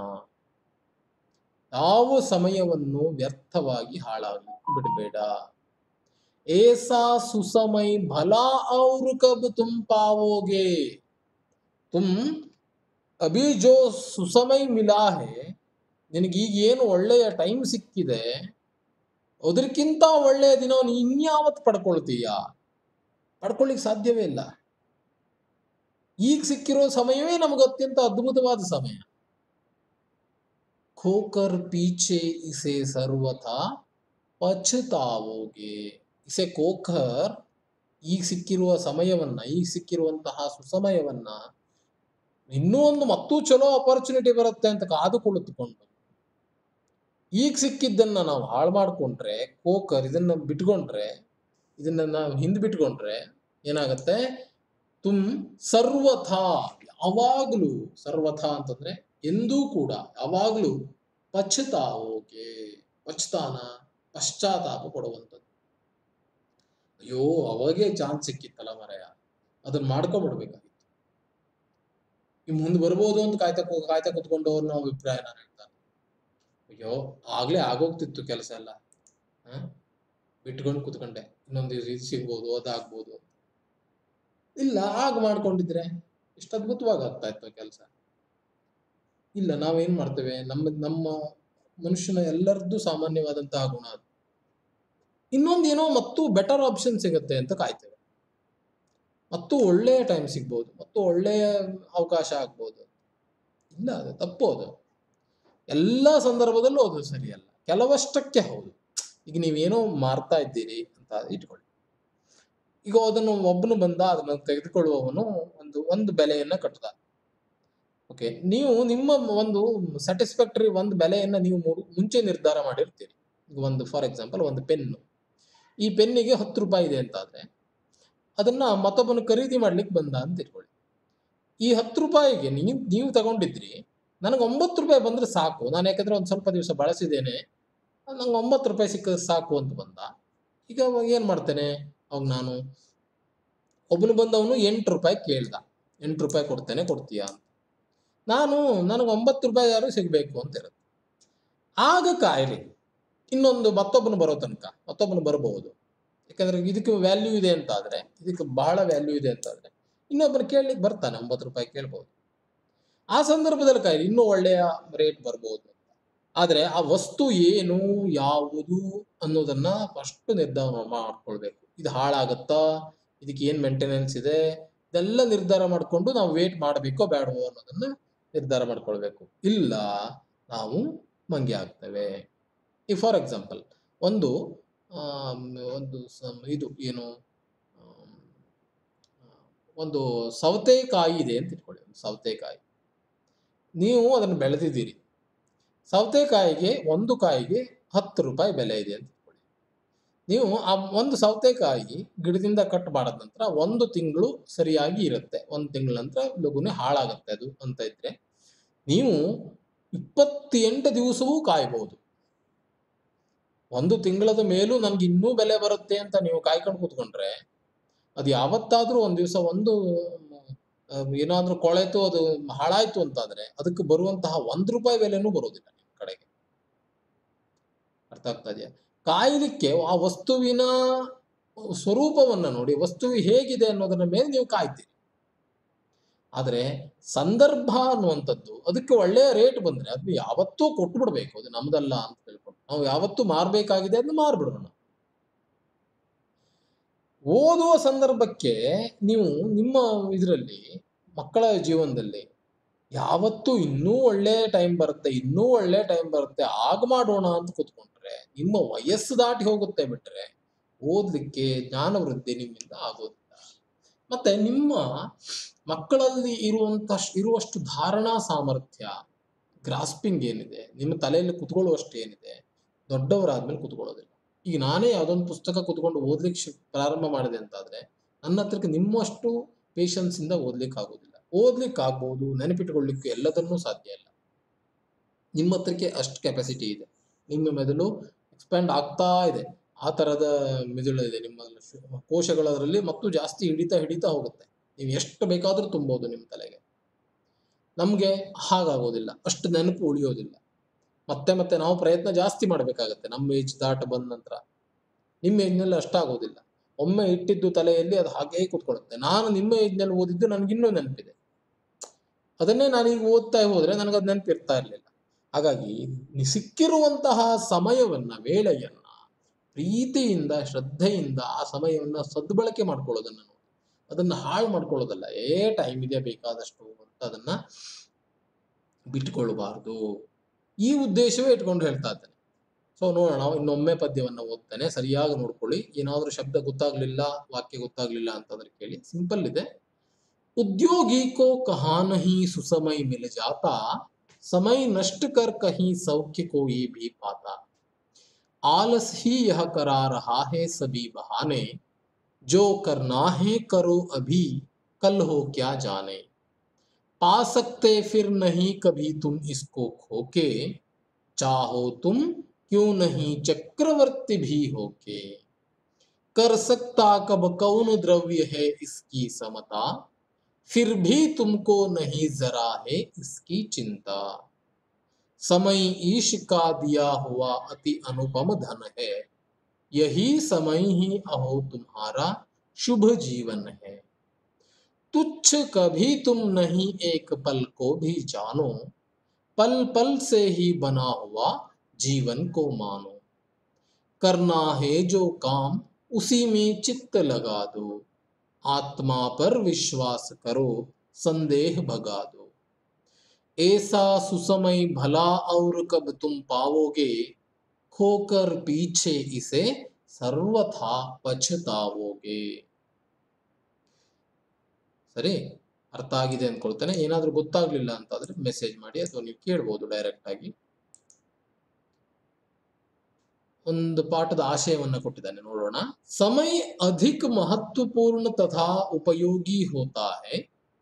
ಯಾವ ಸಮಯವನ್ನು ವ್ಯರ್ಥವಾಗಿ ಹಾಳಾಗಲಿಕ್ಕೆ ಬಿಡಬೇಡ ऐसा सुसमय भला और कब तुम पाओगे तुम अभी जो ಸುಸಮಯ ಮಿಲಾ ಹೇ ನಿನಗೀಗ ಏನು ಒಳ್ಳೆಯ ಟೈಮ್ ಸಿಕ್ಕಿದೆ ಅದಕ್ಕಿಂತ ಒಳ್ಳೆಯ ದಿನವನ್ನು ಇನ್ಯಾವತ್ತು ಪಡ್ಕೊಳ್ತೀಯ ಪಡ್ಕೊಳ್ಳಿಕ್ ಸಾಧ್ಯವೇ ಇಲ್ಲ ಈಗ ಸಿಕ್ಕಿರೋ ಸಮಯವೇ ನಮಗೆ ಅತ್ಯಂತ ಅದ್ಭುತವಾದ ಸಮಯ ಖೋಕರ್ ಪೀಚೆ ಇಸೆ ಸರ್ವಥಾ ಪಛತಾವೋಗೆ ಇಸೆ ಕೋಖರ್ ಈಗ ಸಿಕ್ಕಿರುವ ಸಮಯವನ್ನ ಈಗ ಸಿಕ್ಕಿರುವಂತಹ ಸುಸಮಯವನ್ನ ಇನ್ನೂ ಒಂದು ಮತ್ತೂ ಚಲೋ ಅಪರ್ಚುನಿಟಿ ಬರುತ್ತೆ ಅಂತ ಕಾದು ಕುಳಿತುಕೊಂಡು ಈಗ ಸಿಕ್ಕಿದ್ದನ್ನ ನಾವು ಹಾಳು ಮಾಡ್ಕೊಂಡ್ರೆ ಕೋಕರ್ ಇದನ್ನ ಬಿಟ್ಕೊಂಡ್ರೆ ಇದನ್ನ ನಾವು ಹಿಂದ್ ಬಿಟ್ಕೊಂಡ್ರೆ ಏನಾಗತ್ತೆ ತುಮ್ ಸರ್ವಥಾ ಯಾವಾಗ್ಲೂ ಸರ್ವಥಾ ಅಂತಂದ್ರೆ ಎಂದೂ ಕೂಡ ಯಾವಾಗ್ಲೂ ಪಛತಾವೋಗೆ ಪಚ್ತಾನ ಪಶ್ಚಾತ್ತಾಪ ಪಡುವಂಥದ್ದು ಅಯ್ಯೋ ಅವಾಗೇ ಚಾನ್ಸ್ ಸಿಕ್ಕಿತ್ತಲ್ಲ ಮರೆಯ ಅದನ್ನ ಮಾಡ್ಕೊಂಡ್ಬಿಡ್ಬೇಕಾಗಿತ್ತು ಈ ಮುಂದೆ ಬರ್ಬೋದು ಅಂತ ಕಾಯ್ತಾ ಕೂ- ಕಾಯ್ತಾ ಕುತ್ಕೊಂಡು ಅವ್ರನ್ನ ಅಭಿಪ್ರಾಯ ನಾನು ಹೇಳ್ತಾನೆ ಅಯ್ಯೋ ಆಗ್ಲೇ ಆಗೋಗ್ತಿತ್ತು ಕೆಲಸ ಎಲ್ಲ ಹ ಬಿಟ್ಕೊಂಡು ಕುತ್ಕೊಂಡೆ ಇನ್ನೊಂದು ಇದು ಸಿಗ್ಬೋದು ಅದಾಗ್ಬೋದು ಇಲ್ಲ ಆಗ ಮಾಡ್ಕೊಂಡಿದ್ರೆ ಎಷ್ಟು ಅದ್ಭುತವಾಗಿ ಆಗ್ತಾ ಇತ್ತು ಕೆಲಸ ಇಲ್ಲ ನಾವೇನ್ ಮಾಡ್ತೇವೆ ನಮ್ಮ ನಮ್ಮ ಮನುಷ್ಯನ ಎಲ್ಲರದ್ದು ಸಾಮಾನ್ಯವಾದಂತಹ ಗುಣ ಅದು ಇನ್ನೊಂದೇನೋ ಮತ್ತು ಬೆಟರ್ ಆಪ್ಷನ್ ಸಿಗುತ್ತೆ ಅಂತ ಕಾಯ್ತೇವೆ ಮತ್ತು ಒಳ್ಳೆಯ ಟೈಮ್ ಸಿಗ್ಬೋದು ಮತ್ತು ಒಳ್ಳೆಯ ಅವಕಾಶ ಆಗ್ಬೋದು ಇಲ್ಲ ಅದು ತಪ್ಪು ಅದು ಎಲ್ಲ ಸಂದರ್ಭದಲ್ಲೂ ಅದು ಸರಿಯಲ್ಲ ಕೆಲವಷ್ಟಕ್ಕೆ ಹೌದು ಈಗ ನೀವೇನೋ ಮಾರ್ತಾ ಇದ್ದೀರಿ ಅಂತ ಇಟ್ಕೊಳ್ಳಿ ಈಗ ಅದನ್ನು ಒಬ್ಬನು ಬಂದ ಅದನ್ನು ತೆಗೆದುಕೊಳ್ಳುವವನು ಒಂದು ಒಂದು ಬೆಲೆಯನ್ನ ಕಟ್ಟದ ಓಕೆ ನೀವು ನಿಮ್ಮ ಒಂದು ಸ್ಯಾಟಿಸ್ಫ್ಯಾಕ್ಟರಿ ಒಂದು ಬೆಲೆಯನ್ನ ನೀವು ಮು- ಮುಂಚೆ ನಿರ್ಧಾರ ಮಾಡಿರ್ತೀರಿ ಈಗ ಒಂದು ಫಾರ್ ಎಕ್ಸಾಂಪಲ್ ಒಂದು ಪೆನ್ನು ಈ ಪೆನ್ನಿಗೆ ಹತ್ತು ರೂಪಾಯಿ ಇದೆ ಅಂತ ಆದ್ರೆ ಅದನ್ನ ಮತ್ತೊಬ್ಬನು ಖರೀದಿ ಮಾಡ್ಲಿಕ್ಕೆ ಬಂದ ಅಂತ ಇಟ್ಕೊಳ್ಳಿ ಈ ಹತ್ತು ರೂಪಾಯಿಗೆ ನೀವು ನೀವು ತಗೊಂಡಿದ್ರಿ ನನಗೆ ಒಂಬತ್ತು ರೂಪಾಯಿ ಬಂದ್ರೆ ಸಾಕು ನಾನು ಯಾಕಂದ್ರೆ ಒಂದು ಸ್ವಲ್ಪ ದಿವಸ ಬಳಸಿದ್ದೇನೆ ನಂಗೆ ಒಂಬತ್ತು ರೂಪಾಯಿ ಸಿಕ್ಕ ಸಾಕು ಅಂತ ಬಂದ ಈಗ ಅವಾಗ ಏನ್ ಮಾಡ್ತೇನೆ ಅವಾಗ ನಾನು ಒಬ್ಬನು ಬಂದವನು ಎಂಟು ರೂಪಾಯಿ ಕೇಳ್ದ ಎಂಟು ರೂಪಾಯಿ ಕೊಡ್ತೇನೆ ಕೊಡ್ತೀಯಾ ಅಂತ ನಾನು ನನಗೆ ಒಂಬತ್ತು ರೂಪಾಯಿ ಯಾರು ಸಿಗ್ಬೇಕು ಅಂತ ಇರುತ್ತೆ ಆಗ ಕಾಯಿಲೆ ಇನ್ನೊಂದು ಮತ್ತೊಬ್ಬನು ಬರೋ ತನಕ ಮತ್ತೊಬ್ಬನು ಬರಬಹುದು ಯಾಕಂದ್ರೆ ಇದಕ್ಕೆ ವ್ಯಾಲ್ಯೂ ಇದೆ ಅಂತ ಆದ್ರೆ ಇದಕ್ಕೆ ಬಹಳ ವ್ಯಾಲ್ಯೂ ಇದೆ ಅಂತ ಆದ್ರೆ ಇನ್ನೊಬ್ಬನು ಕೇಳಲಿಕ್ಕೆ ಬರ್ತಾನೆ ಒಂಬತ್ತು ರೂಪಾಯಿ ಕೇಳ್ಬಹುದು ಆ ಸಂದರ್ಭದಲ್ಲಿ ಕಾಯಿಲೆ ಇನ್ನೂ ಒಳ್ಳೆಯ ರೇಟ್ ಬರ್ಬೋದು ಆದ್ರೆ ಆ ವಸ್ತು ಏನು ಯಾವುದು ಅನ್ನೋದನ್ನ ಫಸ್ಟ್ ನಿರ್ಧಾರ ಮಾಡ್ಕೊಳ್ಬೇಕು ಇದು ಹಾಳಾಗತ್ತಾ ಇದಕ್ಕೆ ಏನ್ ಮೇಂಟೆನೆನ್ಸ್ ಇದೆ ಇದೆಲ್ಲ ನಿರ್ಧಾರ ಮಾಡಿಕೊಂಡು ನಾವು ವೇಟ್ ಮಾಡಬೇಕೋ ಬೇಡವೋ ಅನ್ನೋದನ್ನ ನಿರ್ಧಾರ ಮಾಡ್ಕೊಳ್ಬೇಕು ಇಲ್ಲ ನಾವು ಮಂಗೆ ಆಗ್ತೇವೆ ಈ ಫಾರ್ ಎಕ್ಸಾಂಪಲ್ ಒಂದು ಆಮ್, ಒಂದು ಸ- ಇದು ಏನು ಆಮ್, ಒಂದು ಸೌತೆಕಾಯಿ ಇದೆ ಅಂತ ಇಟ್ಕೊಳ್ಳಿ ಒಂದು ಸೌತೆಕಾಯಿ ನೀವು ಅದನ್ನು ಬೆಳೆದಿದ್ದೀರಿ ಸೌತೆಕಾಯಿಗೆ ಒಂದು ಕಾಯಿಗೆ ಹತ್ತು ರೂಪಾಯಿ ಬೆಲೆ ಇದೆ ಅಂತ ಇಟ್ಕೊಳ್ಳಿ ನೀವು ಆ ಒಂದು ಸೌತೆಕಾಯಿ ಗಿಡದಿಂದ ಕಟ್ ಮಾಡಿದ ನಂತರ ಒಂದು ತಿಂಗಳು ಸರಿಯಾಗಿ ಇರುತ್ತೆ ಒಂದು ತಿಂಗಳ ನಂತರ ಲಘುನೆ ಹಾಳಾಗುತ್ತೆ ಅದು ಅಂತ ಇದ್ರೆ ನೀವು ಇಪ್ಪತ್ತೆಂಟು ದಿವಸವೂ ಕಾಯ್ಬೋದು ಒಂದು ತಿಂಗಳದ ಮೇಲೂ ನನ್ಗೆ ಇನ್ನೂ ಬೆಲೆ ಬರುತ್ತೆ ಅಂತ ನೀವು ಕಾಯ್ಕೊಂಡು ಕೂತ್ಕೊಂಡ್ರೆ ಅದು ಯಾವತ್ತಾದ್ರೂ ಒಂದ್ ದಿವಸ ಒಂದು ಆ, ಏನಾದ್ರೂ ಕೊಳೆತು ಅದು ಹಾಳಾಯ್ತು ಅಂತಾದ್ರೆ ಅದಕ್ಕೆ ಬರುವಂತಹ ಒಂದ್ ರೂಪಾಯಿ ಬೆಲೆನೂ ಬರೋದಿಲ್ಲ ನಿಮ್ ಕಡೆಗೆ ಅರ್ಥ ಆಗ್ತಾ ಇದೆಯಾ ಕಾಯ್ಲಿಕ್ಕೆ ಆ ವಸ್ತುವಿನ ಸ್ವರೂಪವನ್ನ ನೋಡಿ ವಸ್ತು ಹೇಗಿದೆ ಅನ್ನೋದನ್ನ ಮೇಲೆ ನೀವು ಕಾಯ್ತೀರಿ ಆದ್ರೆ ಸಂದರ್ಭ ಅನ್ನುವಂಥದ್ದು ಅದಕ್ಕೆ ಒಳ್ಳೆಯ ರೇಟ್ ಬಂದ್ರೆ ಅದು ಯಾವತ್ತೂ ಕೊಟ್ಟು ಬಿಡ್ಬೇಕು ಅದು ನಮ್ದಲ್ಲ ಅಂತ ತಿಳ್ಕೊಂಡು ನಾವು ಯಾವತ್ತೂ ಮಾರ್ಬೇಕಾಗಿದೆ ಅದನ್ನ ಮಾರ್ಬಿಡೋಣ ಓದುವ ಸಂದರ್ಭಕ್ಕೆ ನೀವು ನಿಮ್ಮ ಇದರಲ್ಲಿ ಮಕ್ಕಳ ಜೀವನದಲ್ಲಿ ಯಾವತ್ತೂ ಇನ್ನೂ ಒಳ್ಳೆ ಟೈಮ್ ಬರುತ್ತೆ ಇನ್ನೂ ಒಳ್ಳೆ ಟೈಮ್ ಬರುತ್ತೆ ಆಗ ಮಾಡೋಣ ಅಂತ ಕೂತ್ಕೊಂಡ್ರೆ ನಿಮ್ಮ ವಯಸ್ಸು ದಾಟಿ ಹೋಗುತ್ತೆ ಬಿಟ್ರೆ ಓದಲಿಕ್ಕೆ ಜ್ಞಾನ ವೃದ್ಧಿ ನಿಮ್ಮಿಂದ ಆಗೋದಿಲ್ಲ ಮತ್ತೆ ನಿಮ್ಮ ಮಕ್ಕಳಲ್ಲಿ ಇರುವಂತ ಇರುವಷ್ಟು ಧಾರಣಾ ಸಾಮರ್ಥ್ಯ ಗ್ರಾಸ್ಪಿಂಗ್ ಏನಿದೆ ನಿಮ್ಮ ತಲೆಯಲ್ಲಿ ಕುತ್ಕೊಳ್ಳುವಷ್ಟು ಏನಿದೆ ದೊಡ್ಡವರಾದ್ಮೇಲೆ ಕುತ್ಕೊಳ್ಳೋದಿಲ್ಲ ಈಗ ನಾನೇ ಯಾವುದೊಂದು ಪುಸ್ತಕ ಕುತ್ಕೊಂಡು ಓದ್ಲಿಕ್ಕೆ ಶು- ಪ್ರಾರಂಭ ಮಾಡಿದೆ ಅಂತಾದ್ರೆ ನನ್ನ ಹತ್ರಕ್ಕೆ ನಿಮ್ಮಷ್ಟು ಪೇಷನ್ಸ್ ಇಂದ ಓದ್ಲಿಕ್ಕೆ ಆಗೋದಿಲ್ಲ ಓದ್ಲಿಕ್ಕೆ ಆಗ್ಬೋದು ನೆನಪಿಟ್ಕೊಳ್ಳಿಕ್ಕೆ ಎಲ್ಲದನ್ನೂ ಸಾಧ್ಯ ಇಲ್ಲ ನಿಮ್ಮ ಹತ್ರಕ್ಕೆ ಅಷ್ಟು ಕೆಪಾಸಿಟಿ ಇದೆ ನಿಮ್ಮ ಮೆದುಳು ಎಕ್ಸ್ಪ್ಯಾಂಡ್ ಆಗ್ತಾ ಇದೆ ಆ ತರದ ಮೆದುಳು ಇದೆ ನಿಮ್ಮ ಶು- ಕೋಶಗಳರಲ್ಲಿ ಮತ್ತು ಜಾಸ್ತಿ ಹಿಡಿತಾ ಹಿಡಿತಾ ಹೋಗುತ್ತೆ ನೀವು ಎಷ್ಟು ಬೇಕಾದ್ರೂ ತುಂಬೋದು ನಿಮ್ಮ ತಲೆಗೆ ನಮ್ಗೆ ಹಾಗಾಗೋದಿಲ್ಲ ಅಷ್ಟು ನೆನಪು ಉಳಿಯೋದಿಲ್ಲ ಮತ್ತೆ ಮತ್ತೆ ನಾವು ಪ್ರಯತ್ನ ಜಾಸ್ತಿ ಮಾಡಬೇಕಾಗತ್ತೆ ನಮ್ಮ ಏಜ್ ದಾಟ ಬಂದ ನಂತರ ನಿಮ್ಮ ಏಜ್ನಲ್ಲಿ ಅಷ್ಟಾಗೋದಿಲ್ಲ ಒಮ್ಮೆ ಇಟ್ಟಿದ್ದು ತಲೆಯಲ್ಲಿ ಅದು ಹಾಗೇ ಕೂತ್ಕೊಳ್ಳುತ್ತೆ ನಾನು ನಿಮ್ಮ ಏಜ್ನಲ್ಲಿ ಓದಿದ್ದು ನನಗಿನ್ನೂ ನೆನಪಿದೆ ಅದನ್ನೇ ನಾನೀಗ ಓದ್ತಾ ಹೋದ್ರೆ ನನಗೆ ಅದು ನೆನಪಿರ್ತಾ ಇರಲಿಲ್ಲ ಹಾಗಾಗಿ ನಿ- ಸಿಕ್ಕಿರುವಂತಹ ಸಮಯವನ್ನ ವೇಳೆಯನ್ನ ಪ್ರೀತಿಯಿಂದ ಶ್ರದ್ಧೆಯಿಂದ ಆ ಸಮಯವನ್ನ ಸದ್ಬಳಕೆ ಮಾಡ್ಕೊಳ್ಳೋದನ್ನ ನೋಡಿ ಅದನ್ನ ಹಾಳು ಮಾಡ್ಕೊಳ್ಳೋದಲ್ಲ ಏ ಟೈಮ್ ಇದೆ ಬೇಕಾದಷ್ಟು ಅಂತ ಅದನ್ನ ಬಿಟ್ಕೊಳ್ಬಾರ್ದು ಈ ಉದ್ದೇಶವೇ ಇಟ್ಕೊಂಡು ಹೇಳ್ತಾ ಇದ್ದೇನೆ ಸೊ ನೋಡೋಣ ಇನ್ನೊಮ್ಮೆ ಪದ್ಯವನ್ನ ಓದ್ತೇನೆ ಸರಿಯಾಗಿ ನೋಡ್ಕೊಳ್ಳಿ ಏನಾದ್ರೂ ಶಬ್ದ ಗೊತ್ತಾಗ್ಲಿಲ್ಲ ವಾಕ್ಯ ಗೊತ್ತಾಗ್ಲಿಲ್ಲ ಅಂತಂದ್ರೆ ಕೇಳಿ ಸಿಂಪಲ್ ಇದೆ उद्योगी को कहा नहीं सुसमय मिल जाता समय नष्ट कर कहीं सौख्य को ये भी पाता आलस ही यह करा रहा है सभी बहाने जो करना है करो अभी कल हो क्या जाने पा सकते फिर नहीं कभी तुम इसको खोके चाहो तुम क्यों नहीं चक्रवर्ती भी होके कर सकता कब कौन द्रव्य है इसकी समता फिर भी तुमको नहीं जरा है इसकी चिंता समय ईश का दिया हुआ अति अनुपम धन है यही समय ही अहो तुम्हारा शुभ जीवन है तुच्छ कभी तुम नहीं एक पल को भी जानो पल पल से ही बना हुआ जीवन को मानो करना है जो काम उसी में चित्त लगा दो आत्मा पर विश्वास करो संदेह भगा दो ऐसा सुसमय भला और कब तुम पाओगे खोकर पीछे इसे सर्वथा पछताओगे ಸರಿ ಅರ್ಥ ಆಗಿದೆ ಅನ್ಕೊಳ್ತೇನೆ ಏನಾದ್ರೂ ಗೊತ್ತಾಗ್ಲಿಲ್ಲ ಅಂತಾದ್ರೆ ಮೆಸೇಜ್ ಮಾಡಿ ಅಥವಾ ನೀವು ಕೇಳ್ಬೋದು ಡೈರೆಕ್ಟ್ ಆಗಿ ಒಂದು ಪಾಠದ ಆಶಯವನ್ನ ಕೊಟ್ಟಿದ್ದಾನೆ ನೋಡೋಣ ಸಮಯ ಅಧಿಕ ಮಹತ್ವಪೂರ್ಣ ತಥಾ ಉಪಯೋಗಿ ಹೋತಾ ಹೈ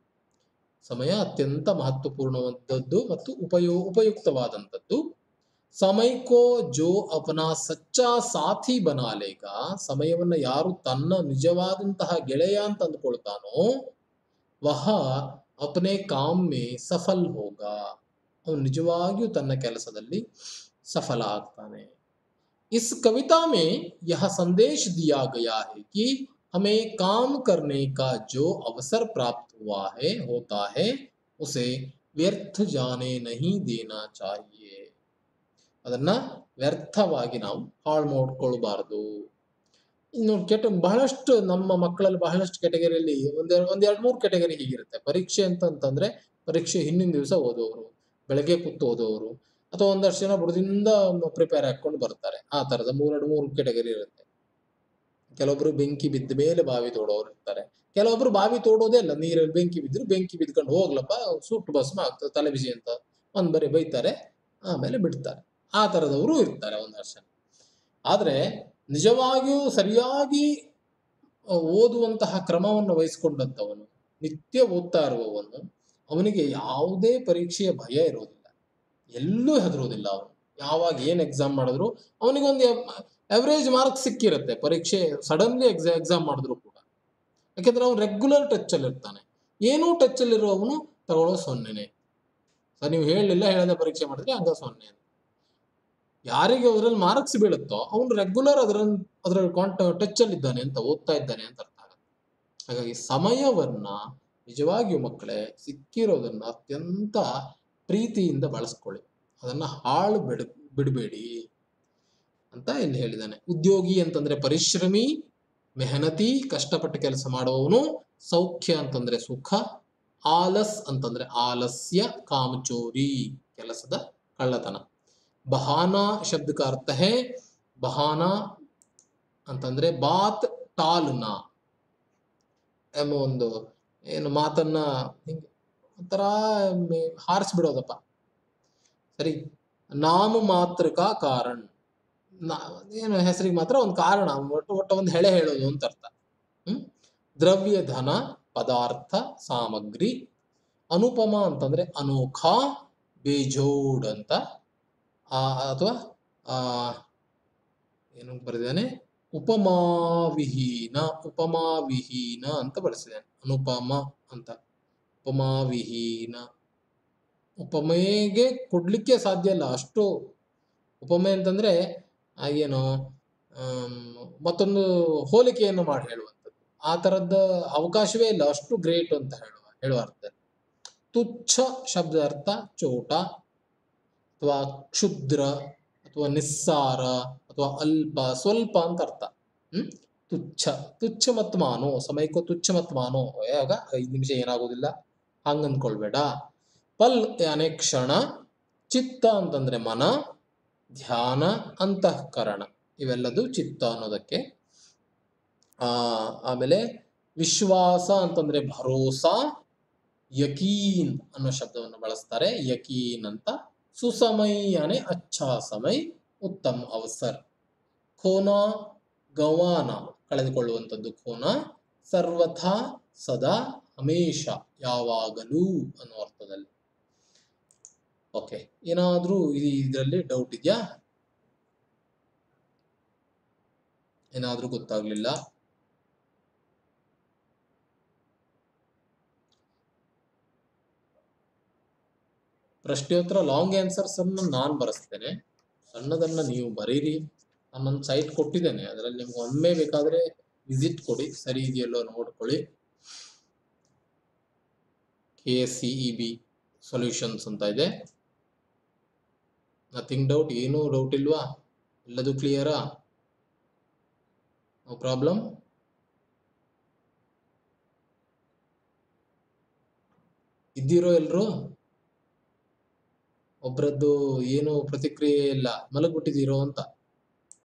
ಸಮಯ ಅತ್ಯಂತ ಮಹತ್ವಪೂರ್ಣವಾದದ್ದು ಮತ್ತು ಉಪಯೋ ಉಪಯುಕ್ತವಾದಂಥದ್ದು ಸಮಯ ಕೋ ಜೋ ಅಪನಾ ಸಚ್ಚಾ ಸಾಥಿ ಬನಾಲೇಗ ಸಮಯವನ್ನ ಯಾರು ತನ್ನ ನಿಜವಾದಂತಹ ಗೆಳೆಯ ಅಂತ ಅಂದ್ಕೊಳ್ತಾನೋ ವಹ ಅಪನೆ ಕಾಮ್ ಮೇ ಸಫಲ್ ಹೋಗ ಅವನು ನಿಜವಾಗಿಯೂ ತನ್ನ ಕೆಲಸದಲ್ಲಿ ಸಫಲ ಆಗ್ತಾನೆ इस कविता में यह संदेश दिया गया है कि हमें काम करने का जो अवसर प्राप्त हुआ है होता है उसे ವ್ಯರ್ಥ ಜಾನೆ ನಹಿ ದೇನಾ ಚಾಹಿಯೆ ಅದನ್ನ ವ್ಯರ್ಥವಾಗಿ ನಾವು ಹಾಳು ಮಾಡ್ಕೊಳ್ಬಾರ್ದು ಇನ್ನು ಕೆಟ್ಟ ಬಹಳಷ್ಟು ನಮ್ಮ ಮಕ್ಕಳಲ್ಲಿ ಬಹಳಷ್ಟು ಕೆಟಗರಿಯಲ್ಲಿ ಒಂದೆರಡು ಒಂದೆರಡು ಮೂರು ಕೆಟಗರಿ ಹೀಗಿರುತ್ತೆ ಪರೀಕ್ಷೆ ಅಂತ ಅಂತಂದ್ರೆ ಪರೀಕ್ಷೆ ಹಿಂದಿನ ದಿವಸ ಓದೋರು ಬೆಳಗ್ಗೆ ಕೂತು ಓದೋರು ಅಥವಾ ಒಂದಷ್ಟು ಜನ ಬುಡದಿಂದ ಪ್ರಿಪೇರ್ ಹಾಕೊಂಡು ಬರ್ತಾರೆ ಆ ತರದ ಮೂರೆರಡು ಮೂರು ಕೆಟಗರಿ ಇರುತ್ತೆ ಕೆಲವೊಬ್ರು ಬೆಂಕಿ ಬಿದ್ದ ಮೇಲೆ ಬಾವಿ ತೋಡೋರು ಇರ್ತಾರೆ ಕೆಲವೊಬ್ರು ಬಾವಿ ತೋಡೋದೇ ಇಲ್ಲ ನೀರಲ್ಲಿ ಬೆಂಕಿ ಬಿದ್ರು ಬೆಂಕಿ ಬಿದ್ಕೊಂಡು ಹೋಗ್ಲಪ್ಪ ಸುಟ್ಟು ಭಸ್ಮ ಆಗ್ತದೆ ತಲೆ ಬಿಸಿ ಅಂತ ಒಂದ್ ಬರೀ ಬೈತಾರೆ ಆಮೇಲೆ ಬಿಡ್ತಾರೆ ಆ ತರದವರು ಇರ್ತಾರೆ ಒಂದಷ್ಟು ಜನ ಆದ್ರೆ ನಿಜವಾಗಿಯೂ ಸರಿಯಾಗಿ ಆ, ಓದುವಂತಹ ಕ್ರಮವನ್ನು ವಹಿಸಿಕೊಂಡಂತವನು ನಿತ್ಯ ಓದ್ತಾ ಇರುವವನು ಅವನಿಗೆ ಯಾವುದೇ ಪರೀಕ್ಷೆಯ ಭಯ ಇರೋದಿಲ್ಲ ಎಲ್ಲೂ ಹೆದರೋದಿಲ್ಲ ಅವನು ಯಾವಾಗ ಏನ್ ಎಕ್ಸಾಮ್ ಮಾಡಿದ್ರು ಅವನಿಗೊಂದು ಅವರೇಜ್ ಮಾರ್ಕ್ಸ್ ಸಿಕ್ಕಿರುತ್ತೆ ಪರೀಕ್ಷೆ ಸಡನ್ಲಿ ಎಕ್ಸಾ ಎಕ್ಸಾಮ್ ಮಾಡಿದ್ರು ಕೂಡ ಯಾಕೆಂದ್ರೆ ಅವನು ರೆಗ್ಯುಲರ್ ಟಚ್ ಅಲ್ಲಿ ಇರ್ತಾನೆ ಏನೂ ಟಚ್ ಅಲ್ಲಿ ಇರುವವನು ತಗೊಳ್ಳೋ ಸೊನ್ನೆನೆ ಸರ್ ನೀವು ಹೇಳಲಿಲ್ಲ ಹೇಳದೆ ಪರೀಕ್ಷೆ ಮಾಡಿದ್ರೆ ಹಂಗ ಸೊನ್ನೆ ಅಂತ ಯಾರಿಗೆ ಅದರಲ್ಲಿ ಮಾರ್ಕ್ಸ್ ಬೀಳುತ್ತೋ ಅವನು ರೆಗ್ಯುಲರ್ ಅದರ ಅದರ ಕಾಂಟ ಟಚ್ ಅಲ್ಲಿ ಇದ್ದಾನೆ ಅಂತ ಓದ್ತಾ ಇದ್ದಾನೆ ಅಂತ ಅರ್ಥ ಆಗುತ್ತೆ ಹಾಗಾಗಿ ಸಮಯವನ್ನ ನಿಜವಾಗಿಯೂ ಮಕ್ಕಳೇ ಸಿಕ್ಕಿರೋದನ್ನ ಅತ್ಯಂತ ಪ್ರೀತಿಯಿಂದ ಬಳಸ್ಕೊಳ್ಳಿ ಅದನ್ನ ಹಾಳು ಬಿಡ ಬಿಡಬೇಡಿ ಅಂತ ಇಲ್ಲಿ ಹೇಳಿದ್ದಾನೆ ಉದ್ಯೋಗಿ ಅಂತಂದ್ರೆ ಪರಿಶ್ರಮಿ ಮೆಹನತಿ ಕಷ್ಟಪಟ್ಟು ಕೆಲಸ ಮಾಡುವವನು ಸೌಖ್ಯ ಅಂತಂದ್ರೆ ಸುಖ ಆಲಸ್ ಅಂತಂದ್ರೆ ಆಲಸ್ಯ ಕಾಮಚೋರಿ ಕೆಲಸದ ಕಳ್ಳತನ ಬಹಾನಾ ಶಬ್ದ का अर्थ है बहाना ಅಂತಂದ್ರೆ ಬಾತ್ ಟಾಲ್ನ ಎಂಬ ಒಂದು ಏನು ಮಾತನ್ನ ಹಿಂಗೆ ಒಂಥರ ಮೆ- ಹಾರಿಸ್ಬಿಡೋದಪ್ಪ ಸರಿ ನಾಮ ಮಾತ್ರಕ ಕಾರಣ ನಾ- ಏನು ಹೆಸರಿಗೆ ಮಾತ್ರ ಒಂದು ಕಾರಣ ಒಟ್ಟು ಒಟ್ಟು ಒಂದು ಹೆಳೆ ಹೇಳೋದು ಅಂತ ಅರ್ಥ ಹ್ಮ್ ದ್ರವ್ಯ ಧನ ಪದಾರ್ಥ ಸಾಮಗ್ರಿ ಅನುಪಮ ಅಂತಂದ್ರೆ ಅನೋಖ ಬೇಜೋಡ್ ಅಂತ ಆ ಅಥವಾ ಆ ಏನು ಬರೆದಿದ್ದಾನೆ ಉಪಮಾವಿಹೀನ ಉಪಮಾವಿಹೀನ ಅಂತ ಬಳಸಿದ್ದಾನೆ ಅನುಪಮ ಅಂತ ಉಪಮಾವಿಹೀನ ಉಪಮೆಗೆ ಕೊಡ್ಲಿಕ್ಕೆ ಸಾಧ್ಯ ಇಲ್ಲ ಅಷ್ಟು ಉಪಮೆ ಅಂತಂದ್ರೆ ಆ ಏನು ಆಮ್, ಮತ್ತೊಂದು ಹೋಲಿಕೆಯನ್ನು ಮಾಡಿ ಹೇಳುವಂಥದ್ದು ಆ ತರದ ಅವಕಾಶವೇ ಇಲ್ಲ ಅಷ್ಟು ಗ್ರೇಟ್ ಅಂತ ಹೇಳುವ ಹೇಳುವ ಅರ್ಥ ತುಚ್ಛ ಶಬ್ದ ಅರ್ಥ ಚೋಟ ಅಥವಾ ಕ್ಷುದ್ರ ಅಥವಾ ನಿಸ್ಸಾರ ಅಥವಾ ಅಲ್ಪ ಸ್ವಲ್ಪ ಅಂತ ಅರ್ಥ ಹ್ಮ್ ತುಚ್ಛ ತುಚ್ಛ ಮತ್ತು ಮಾನೋ ಸಮಯಕ್ಕೂ ತುಚ್ಛ ಮತ್ತು ಮಾನೋ ಯಾವಾಗ ಐದು ನಿಮಿಷ ಏನಾಗೋದಿಲ್ಲ ಹಂಗ ಅನ್ಕೊಳ್ಬೇಡ ಪಲ್ ಯಾನೆ ಕ್ಷಣ ಚಿತ್ತ ಅಂತಂದ್ರೆ ಮನ ಧ್ಯಾನ ಅಂತಃಕರಣ ಇವೆಲ್ಲದು ಚಿತ್ತ ಅನ್ನೋದಕ್ಕೆ ಆ ಆಮೇಲೆ ವಿಶ್ವಾಸ ಅಂತಂದ್ರೆ ಭರೋಸಾ ಯಕೀನ್ ಅನ್ನೋ ಶಬ್ದವನ್ನು ಬಳಸ್ತಾರೆ ಯಕೀನ್ ಅಂತ ಸುಸಮೈ ಯಾನೆ ಅಚ್ಛಾ ಸಮಯ್ ಉತ್ತಮ್ ಅವಸರ್ ಖೋನ ಗವಾನ ಕಳೆದುಕೊಳ್ಳುವಂಥದ್ದು ಖೋನ ಸರ್ವಥಾ ಸದಾ ಹಮೇಶ ಯಾವಾಗಲೂ ಅನ್ನೋ ಅರ್ಥದಲ್ಲಿ ಓಕೆ ಏನಾದ್ರೂ ಇದರಲ್ಲಿ ಡೌಟ್ ಇದೆಯಾ ಏನಾದ್ರೂ ಗೊತ್ತಾಗ್ಲಿಲ್ಲ ಪ್ರಶ್ನೋತ್ತರ ಲಾಂಗ್ ಆನ್ಸರ್ಸ್ ಅನ್ನು ನಾನು ಬರೆಸ್ತೇನೆ ಸಣ್ಣದನ್ನ ನೀವು ಬರೀರಿ ನಾನೊಂದು ಸೈಟ್ ಕೊಟ್ಟಿದ್ದೇನೆ ಅದರಲ್ಲಿ ನಿಮ್ಗೆ ಒಮ್ಮೆ ಬೇಕಾದ್ರೆ ವಿಸಿಟ್ ಕೊಡಿ ಸರಿ ಇದೆಯಲ್ಲೋ ನೋಡ್ಕೊಳ್ಳಿ K S C E B solutions ಅಂತ ಇದೆ ನಥಿಂಗ್ ಡೌಟ್ ಏನೂ ಡೌಟ್ ಇಲ್ವಾ ಎಲ್ಲದು ಕ್ಲಿಯರಾ ನೋ ಪ್ರಾಬ್ಲಮ್ ಇದ್ದೀರೋ ಎಲ್ರು ಒಬ್ರದ್ದು ಏನು ಪ್ರತಿಕ್ರಿಯೆ ಇಲ್ಲ ಮಲಗ್ಬಿಟ್ಟಿದ್ದೀರೋ ಅಂತ